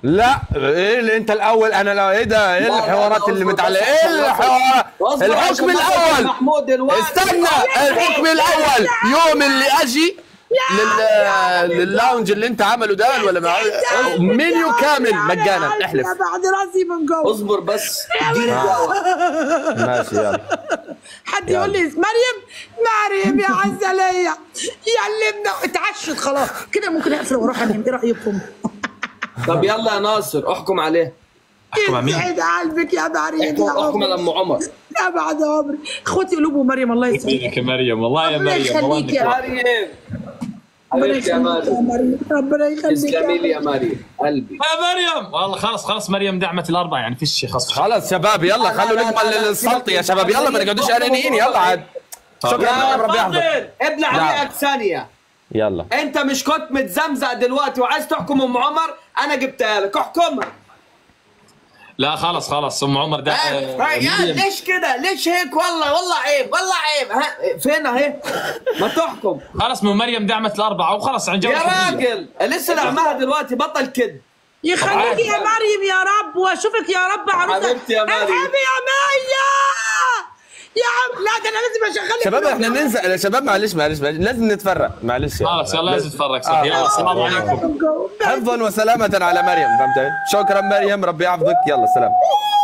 لا ايه اللي انت الاول انا لا ايه ده ايه لا، لا، الحوارات لا، اللي اصبر متعلقه بس ايه عشان الحوارات اصبر الحكم عشان خاطر الاول محمود دلوقتي. استنى الحكم الاول يوم اللي اجي لل... لللاونج اللي انت عمله ده ولا مع... منيو كامل مجانا احلف يا بعد راسي من جوه اصبر بس اديني دواء ماشي يلا حد يقول لي مريم مريم يا عسلية يا اللي ابنك اتعشت خلاص كده ممكن اقفل واروح انام ايه رايكم؟ طب يلا يا ناصر احكم عليه احكم على مين؟ يسعد قلبك يا مريم احكم يا احكم على عمري ام عمر يا بعد عمري اخوتي قلوب مريم الله يسعدك يسعدك يا مريم والله يا ربنا مريم والله يخليك يا إنك- مريم ربنا حبيبتي يا يخليك يا مريم مريم ربنا يخليك تسلمي لي يا يا مريم قلبي يا مريم والله خلاص خلاص مريم دعمت الاربعه يعني فيش شيء خلاص خلاص شباب يلا خلوا لا، لا، نقبل لا، لا، السلطه يا سيبك. شباب يلا ما نقعدوش قلقانين يلا عاد شكرا يا مريم ربي يحفظك فاضل ابن عليك ثانية يلا انت مش كنت متزمزق دلوقتي وعايز تحكم ام عمر انا جبتها لك احكمها لا خلاص خلاص ام عمر ده آه، يا ليش كده ليش هيك والله والله عيب والله عيب ها فين اهي ما تحكم خلاص من مريم دعمت الاربعه وخلاص عن جوله يا راجل لسه نعمها دلوقتي بطل كد يخليك يا مريم يا رب واشوفك يا رب عروسه حبيبتي يا مريم. الحبي يا ميا يا عم لا ده انا لازم اشغلك شباب احنا ننسى يا شباب معلش معلش معلش لازم نتفرق معلش يلا. خلاص يلا لازم تتفرج صح آه. يلا السلام عليكم حفظا وسلامة على مريم فهمت شكرا مريم ربي يحفظك يلا سلام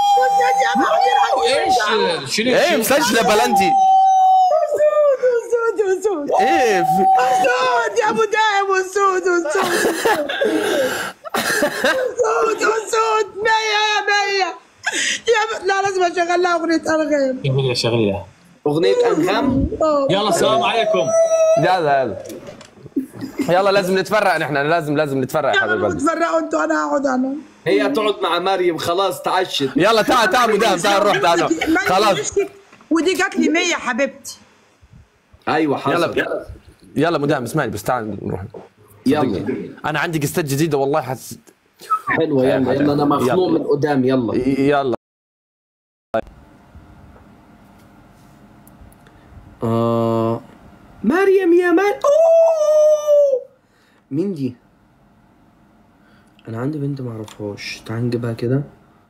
ايش شنو ايه مسجله بلنتي سود وسود ايه في... سود يا ابو دايم وسود وسود سود وسود مية يا مية يا ب... لا لازم اشغل لها اغنية الغيم شغليها شغليها اغنيه انغام يلا السلام عليكم يلا يلا يلا لازم نتفرق نحن لازم لازم نتفرق يا يا حبيب رب قلبي تفرقوا انتوا انا هقعد انا هي تقعد مع مريم خلاص تعشت يلا تعال تعال مدام تعال نروح تعال نروح. خلاص ودي جات لي 100 حبيبتي ايوه حصل يلا يلا مدام اسمعني بس تعال نروح يلا انا عندي قصات جديده والله حس حلوه يلا يلا انا مخنوق يلا. من قدام يلا يلا آه مريم يا مان أوه! مين دي؟ أنا عندي بنت معرفهاش تعال نجيبها كده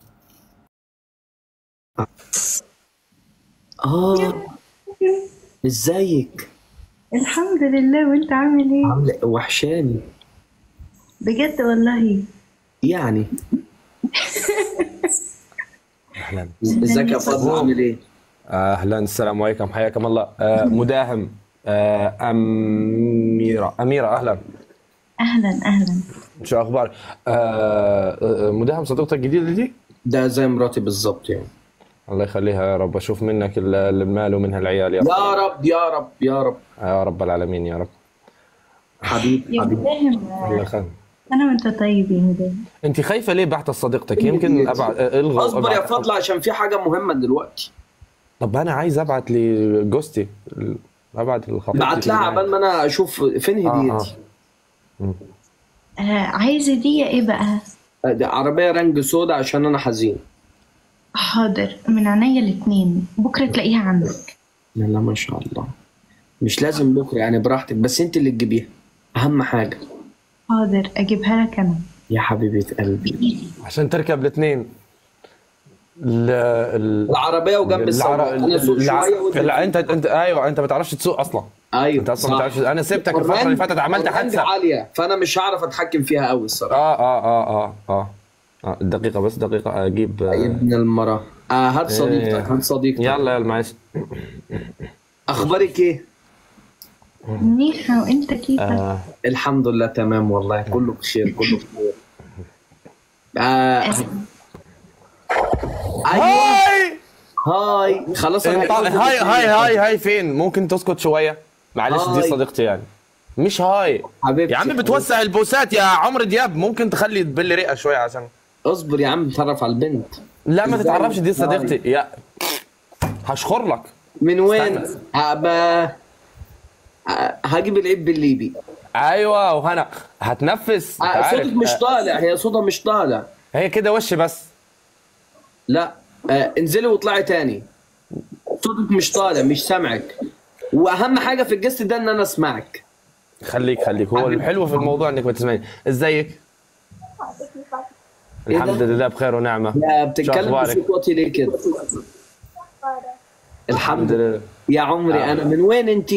آه ازيك؟ الحمد لله وانت عامل ايه عاملة وحشاني بجد والله يعني اهلا ازيك يا فاطمة عامل ايه؟ اهلا السلام عليكم حياكم الله آه مداهم آه اميره اميره اهلا اهلا اهلا شو اخبارك؟ آه آه، مداهم صديقتك الجديده دي؟ ده زي مراتي بالظبط يعني الله يخليها يا رب اشوف منك ال- المال ومنها العيال يا رب يا رب يا رب يا رب يا رب العالمين يا رب حبيبي يا حبيبي مداهم الله يخليك انا وانت طيب يا مداهم انت خايفه ليه بعت صديقتك يمكن ابعت الغى اصبر يا ابعت. فضل عشان في حاجة مهمة دلوقتي طب انا عايز ابعت لجوستي ابعت لخطيبتي بعت لها عبال ما انا اشوف فين آه، هديتي آه عايزه دي ايه بقى ده عربية رنج سودا عشان أنا حزين حاضر من عينيا الاتنين بكره تلاقيها عندك لا لا ما شاء الله مش لازم بكرة يعني براحتك بس أنت اللي تجيبيها أهم حاجة حاضر اجيبها لك انا يا حبيبة قلبي عشان تركب الاثنين ال ال العربية وجنب السواق العر- أنا أسوق الع- شوية وأنت لا انت انت ايوه انت ما تعرفش تسوق اصلا أيوه انت اصلا ما صح. تعرفش انا سبتك الفتره اللي والرنج- فاتت عملت والرنج حادثه عالية فأنا مش هعرف أتحكم فيها قوي الصراحة اه اه اه اه اه اه دقيقة بس دقيقة اجيب يا آه ابن المرة آه هات صديقتك إيه. هات صديقتك يلا يلا معلش أخبارك إيه؟ منيحه وانت كيفك آه الحمد لله تمام والله كله بخير كله بخير آه أيوه هاي هاي خلاص أنا انت- هجيب هاي لك هاي هاي هاي فين ممكن تسكت شوية معلش دي هاي. صديقتي يعني مش هاي حبيبتي يا عم بتوسع البوسات يا عمرو دياب ممكن تخلي تبلي رئة شوية عشان اصبر يا عم تعرف على البنت لا ما إزاي؟ تتعرفش دي هاي. صديقتي يا هشخر لك من وين؟ استنى. هبا ه- هجيب العيب بالليبي ايوه وهنا هتنفس آه، أنت عارف. صوتك مش آه، طالع هي صوتها مش طالع هي كده وش بس لا آه، انزلي واطلعي تاني صوتك مش طالع مش سامعك واهم حاجه في الجست ده ان انا اسمعك خليك خليك هو الحلو في الموضوع انك ما تسمعني ازيك الحمد لله بخير ونعمه يا شو بتتكلم اخبارك بصوت واطي ليه كده الحمد الحمد لله يا عمري آه. انا من وين انت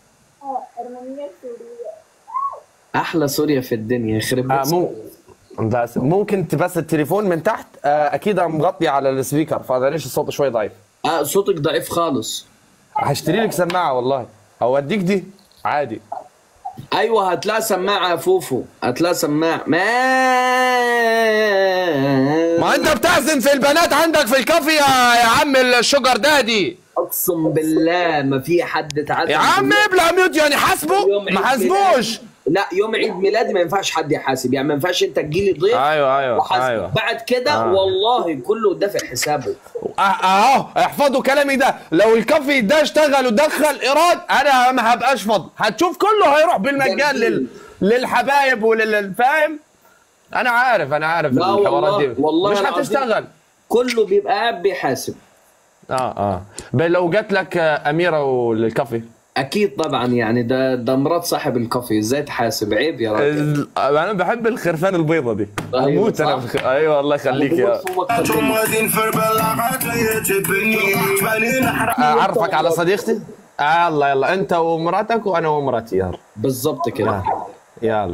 احلى سوريا في الدنيا يخرب آه بيت مو بس ممكن ت- بس التليفون من تحت آه اكيد أنا مغطي على السبيكر فهذا ليش الصوت شوي ضعيف اه صوتك ضعيف خالص هشتري لك سماعه والله او اديك دي عادي ايوه هتلاقي سماعه يا فوفو هتلاقي سماعه ما ما انت بتحزن في البنات عندك في الكافي يا يا عم الشوجر دادي اقسم بالله ما في حد اتعلم يا عم ابلع ميوت يعني حاسبه يوم عيد ما حاسبوش ميلادي- لا يوم عيد ميلادي ما ينفعش حد يحاسب يعني ما ينفعش انت تجيلي ضيف ايوه ايوه وحاسب. ايوه بعد كده آه. والله كله دافع حسابه اه اهو احفظوا كلامي ده لو الكافي ده اشتغل ودخل ايراد انا ما هبقاش فاضي هتشوف كله هيروح بالمجان لل... للحبايب ولل فاهم انا عارف انا عارف لا الحوارات والله دي والله مش العظيم هتشتغل كله بيبقى قاعد بيحاسب اه اه بل لو جات لك آه، اميره والكافي اكيد طبعا يعني ده ده مرات صاحب الكافي ازاي تحاسب عيب يا راجل ال- انا بحب الخرفان البيضه دي أيوة، اموت انا صح. بخ... ايوه الله يخليك يا اعرفك على صديقتي آه يلا يلا انت ومراتك وانا ومراتي يلا بالظبط كده يلا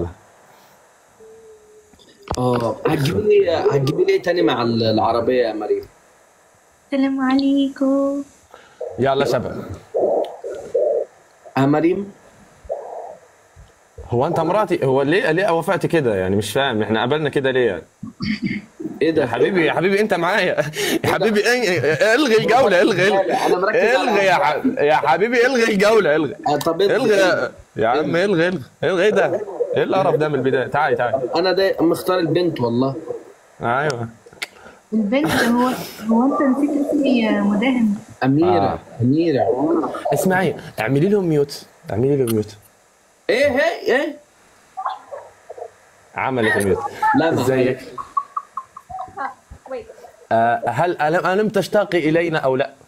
اه هتجيبي لي هتجيبي لي إيه تاني مع ال- العربيه يا مريم السلام عليكم يلا شباب يا مريم هو انت مراتي هو ليه ليه وافقت كده يعني مش فاهم احنا قابلنا كده ليه يعني ايه ده يا حبيبي يا حبيبي انت معايا يا حبيبي إيه- الغي الجوله الغي أنا مركز على- الغي يا ح- يا حبيبي الغي الجوله الغي آه، طب الغي يا- يا عم الغي الغي الغي ايه ده ايه القرف ده من البدايه تعالي تعالي انا ده مختار البنت والله ايوه البنت هو هو انت نسيت اسمي مداهم اميره آه. اميره اسمعي اعملي لهم ميوت اعملي لهم ميوت ايه ايه ايه عملت ميوت لا ما ازيك آه، هل ألم, ألم تشتاقي إلينا أو لا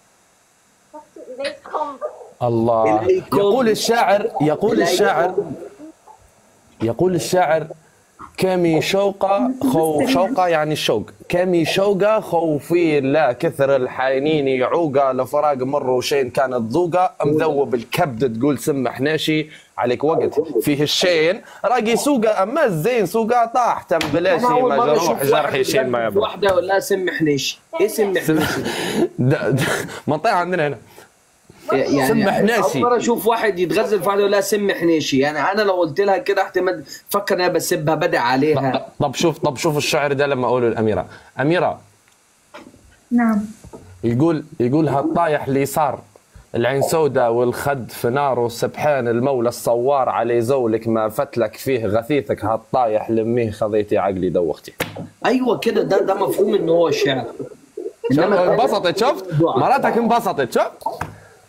الله إليكم. يقول الشاعر يقول الشاعر يقول الشاعر كمي شوقة خو شوقة يعني الشوق كمي شوقة خوفي لا كثر الحنين يعوقة لفراق مر وشين كانت ذوقة مذوب الكبد تقول سمح ناشي عليك وقت فيه الشين راقي سوقة أما الزين سوقة طاح تنبلاشي أنا أول مرة مجروح أشوف جرحي واحد شين ما يدخل يبرح واحده يقول لها سم حنيش ايه سم حنيش ده ده منطقة عندنا هنا يعني سم حناشي. اول مره اشوف واحد يتغزل في واحده يقول لها سم حنيشي يعني انا لو قلت لها كده احتمال تفكر ان انا بسبها بدع عليها طب شوف طب شوف الشعر ده لما اقوله الاميره اميره نعم يقول يقول هالطايح اللي صار العين سوداء والخد في نار وسبحان المولى الصوار علي زولك ما فتلك فيه غثيثك هالطايح لميه خذيتي عقلي دوختي ايوه كده ده ده مفهوم ان هو شعر شوف إنما انبسطت شفت مراتك انبسطت شفت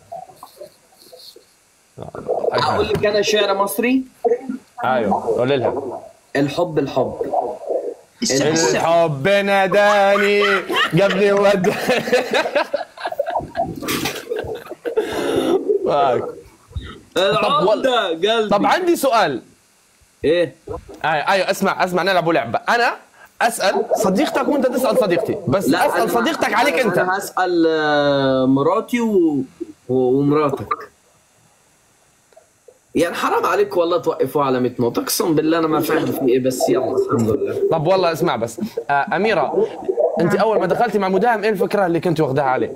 اقول لك انا شعر مصري ايوه قول لها الحب الحب الحب ناداني قبل ود فاك. العقده قلبي طب عندي سؤال ايه ايوه ايوه اسمع اسمع نلعبوا لعبه انا اسال صديقتك وانت تسال صديقتي بس لا اسال أنا- صديقتك عليك انت انا هسال آه، مراتي و... و- ومراتك يعني حرام عليك والله توقفوا على 100 نقطة اقسم بالله انا ما فاهم في ايه بس يلا الحمد لله طب والله اسمع بس آه اميره انت اول ما دخلتي مع مداهم ايه الفكره اللي كنت واخداها عليه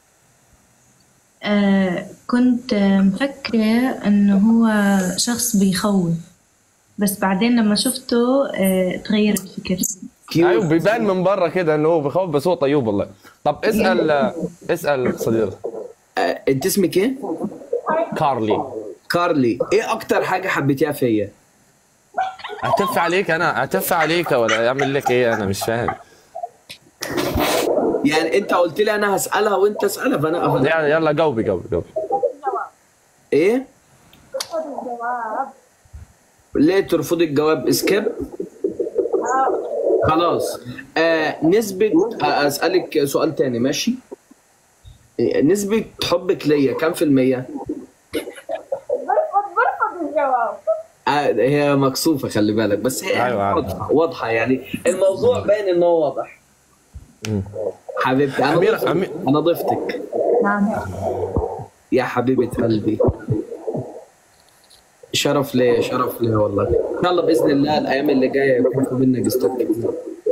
آه كنت آه، مفكرة إنه هو شخص بيخوف بس بعدين لما شفته آه تغيرت فكرتي ايوه بيبان من برا كده انه هو بخوف بس هو طيوب والله طب اسال آه، اسال صديقتك آه، انت اسمك ايه؟ كارلي كارلي ايه اكتر حاجة حبيتيها فيا؟ اتف عليك انا اتف عليك ولا اعمل لك ايه انا مش فاهم يعني انت قلت لي انا هسألها وانت اسألها فانا أفضل. يلا يلا جاوبي جاوبي جاوبي ايه؟ ليه ترفضي الجواب اسكيب؟ خلاص آه نسبة آه اسألك سؤال تاني ماشي؟ آه، نسبة حبك ليا كام في المية؟ برفض برفض الجواب آه لا هي مكسوفه خلي بالك بس هي أيوة، عارف. واضحه واضحه يعني الموضوع باين ان هو واضح حبيبتي انا أميرة- ضفتك أمي- انا ضفتك نعم يا حبيبه قلبي شرف ليا شرف ليا والله ان شاء الله باذن الله الايام اللي جايه يكون في منا جستات كتير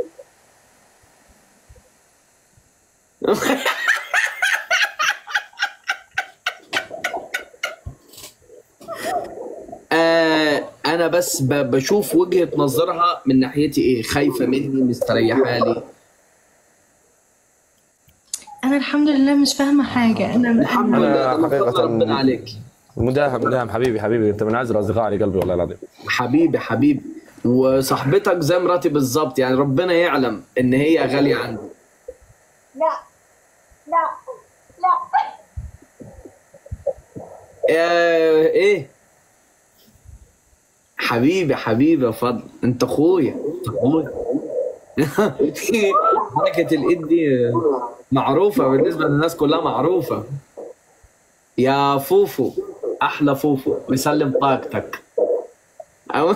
آه انا بس ب- بشوف وجهه نظرها من ناحيتي ايه خايفه مني مستريحه لي انا الحمد لله مش فاهمه حاجه انا الحمد أنا لله انا حقيقة- فضل ربنا عليك مداهم مداهم حبيبي حبيبي انت من اعز الاصدقاء على قلبي والله العظيم حبيبي حبيبي وصاحبتك زي مراتي بالظبط يعني ربنا يعلم ان هي غاليه عندي لا لا لا آه ايه حبيبي حبيبي يا فضل انت اخويا انت اخويا حركه الايد دي معروفه بالنسبه للناس كلها معروفه يا فوفو احلى فوفو ويسلم طاقتك أو-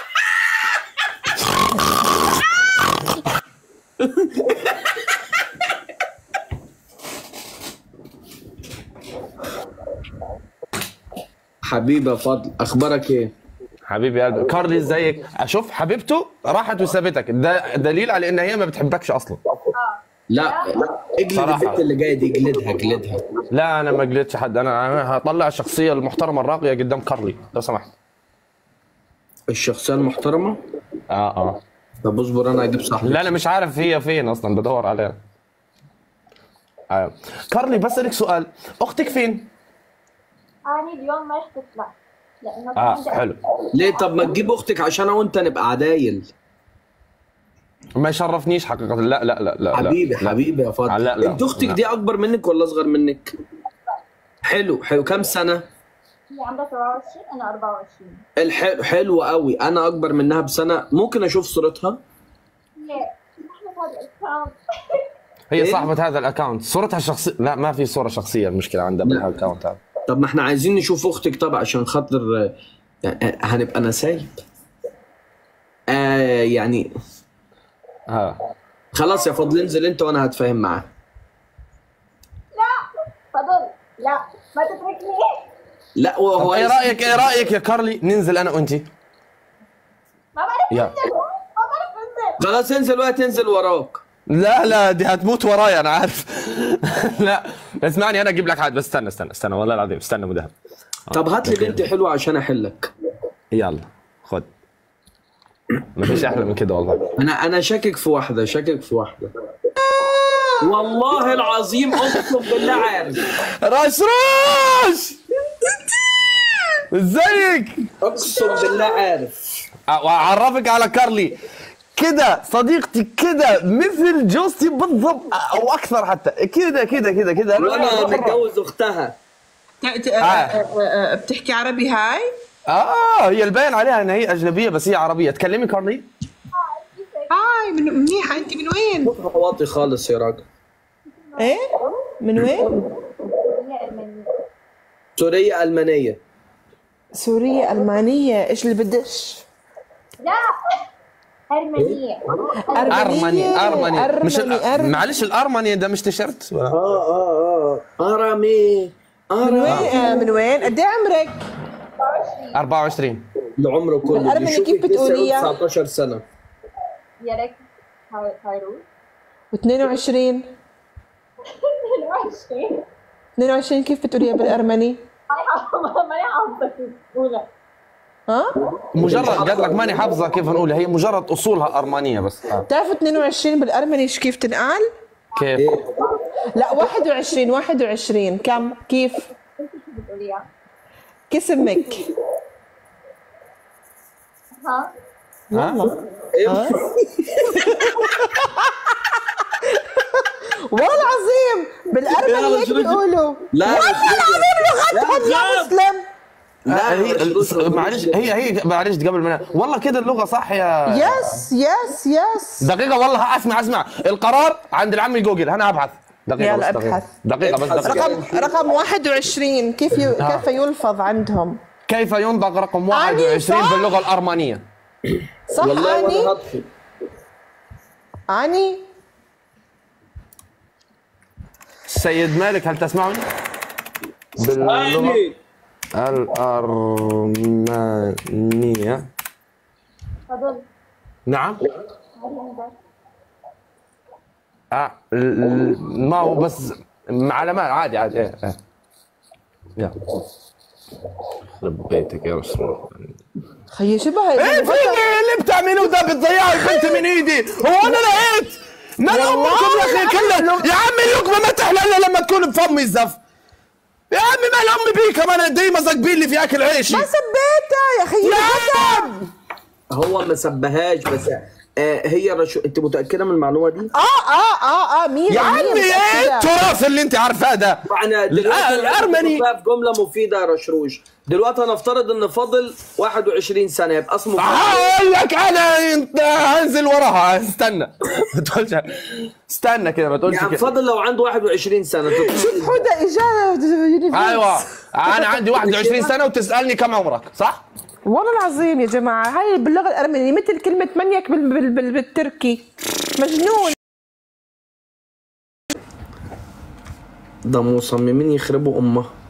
حبيبي يا فضل اخبارك ايه حبيبي قلبي كارلي ازيك اشوف حبيبته راحت وسابتك ده دليل على ان هي ما بتحبكش اصلا لا اجلد صراحة. البنت اللي جايه دي اجلدها اجلدها لا انا ما قلتش حد انا أنا هطلع الشخصيه المحترمه الراقيه قدام كارلي لو سمحت الشخصيه المحترمه اه اه طب اصبر انا اجيب صاحبي لا انا مش عارف هي فين اصلا بدور عليها آه. كارلي بسألك سؤال اختك فين؟ أنا اليوم ما رح تطلع لأنه اه عندي حلو ليه طب ما تجيب اختك عشان انا وانت نبقى عدايل ما يشرفنيش حقيقة لا لا لا لا لا. حبيبي لا. حبيبي يا فضل لا لا انت اختك لا. دي اكبر منك ولا اصغر منك حلو حلو كام سنه هي عمرها 27 أنا 24 الحلو حلو قوي انا اكبر منها بسنه ممكن اشوف صورتها هي صاحبة هذا الأكونت هي إيه؟ صاحبة هذا الاكونت صورتها الشخصية لا ما في صورة شخصية المشكلة عندها بالاكونت هذا طب ما احنا عايزين نشوف اختك طبعا عشان خاطر آه، يعني هنبقى نسايب آه يعني ها خلاص يا فضل انزل انت وانا هتفاهم معاه لا فضل لا ما تتركني لا طب وهو ايه رايك ايه رايك يا كارلي ننزل انا وانت ما بعرف يا. أنزل ما بعرف أنزل خلاص انزل وقت انزل وراك لا لا دي هتموت ورايا انا عارف لا اسمعني انا اجيب لك حاجه بس استنى استنى استنى والله العظيم استنى مدهب طب هات لي بنت حلوه عشان احلك يلا خد ما فيش احلى من كده والله انا انا شاكك في واحده شاكك في واحده والله العظيم اقسم بالله عارف رش رش ازيك اقسم بالله عارف واعرفك على كارلي كده صديقتي كده مثل جوزتي بالضبط او اكثر حتى كده كده كده كده وانا متجوز اختها آه. بتحكي عربي هاي؟ اه هي الباين عليها ان هي اجنبيه بس هي عربيه تكلمي كارلي هاي من منيحة أنت من وين؟ واطي خالص يا راجل ايه من وين هي ألمانية سوريه المانيه سورية ألمانية ايش اللي بدش لا أرمنية ارمني ارمني مش ال- أرمني أرمني. معلش الارمني ده مش تيشيرت ولا اه اه اه ارامي من وين ارامي آه، من وين قد ايه عمرك 24 العمر كله بالأرمني بيشوفك كيف لسه بتقوليها؟ 19 سنه يا لك فيروز و22 22 22 كيف بتقوليها بالأرمني ماني حافظة كيف تقولها ها مجرد قالت لك ماني حافظه كيف نقولها هي مجرد اصولها ارمانيه بس آه. بتعرفوا 22 بالأرمني إيش كيف تنقال كيف لا 21 21 كم كيف انت شو بتقوليها؟ كسمك ها؟ والله إيه؟ ها؟ والله العظيم بالأرمني يا هيك رجل. بيقولوا لا والله العظيم لغتهم يا مسلم لا لا، هي مش رز- معلش هي هي معلش قبل ما والله كده اللغه صح يا يس يس يس دقيقه والله اسمع اسمع القرار عند العمي جوجل انا ابحث دقيقه يلا بس دقيقه ابحث. دقيقه بس ابحث. دقيقه رقم رقم 21 كيف ي... آه. كيف يلفظ عندهم كيف ينطق رقم أني 21 صح؟ باللغه الارمنيه صح والله اني وانا هطفي اني السيد مالك هل تسمعني؟ باللغه اني الارمنيه فضل نعم عادي انا بعرف آه ال- ال- ما هو بس علامات عادي عادي ايه ايه يا يخرب بيتك يا رسول الله خيي شبه ايه في اللي بتعملوه ده بتضيعوا البنت من ايدي هو انا لقيت مال امكم يا اخي كله يا عمي اللقمه ما تحلى الا لما تكون بفمي الزف يا عمي مال امي بيك كمان دايما زقبين لي في اكل عيشي ما سبيتها يا خيي يا كذب عم هو ما سبهاش بس آه هي رشو انت متاكده من المعلومه دي؟ اه اه اه اه مين يا عمي ايه التراث اللي انت عارفاه ده احنا الآ- دلوقتي الارمني في جمله مفيده يا رشروش دلوقتي هنفترض ان فاضل 21 سنه يبقى اسمه فاضل. هقول لك انا انت هنزل وراها استنى ما تقولش استنى كده ما تقولش يعني كده فاضل لو عنده 21 سنه تت- حدا اجانا ايوه انا عندي 21 سنه وتسالني كم عمرك صح؟ والله العظيم يا جماعة هاي باللغة الأرمنية مثل كلمة منيك بال بال بال بالتركي مجنون ده مصممين يخربوا امها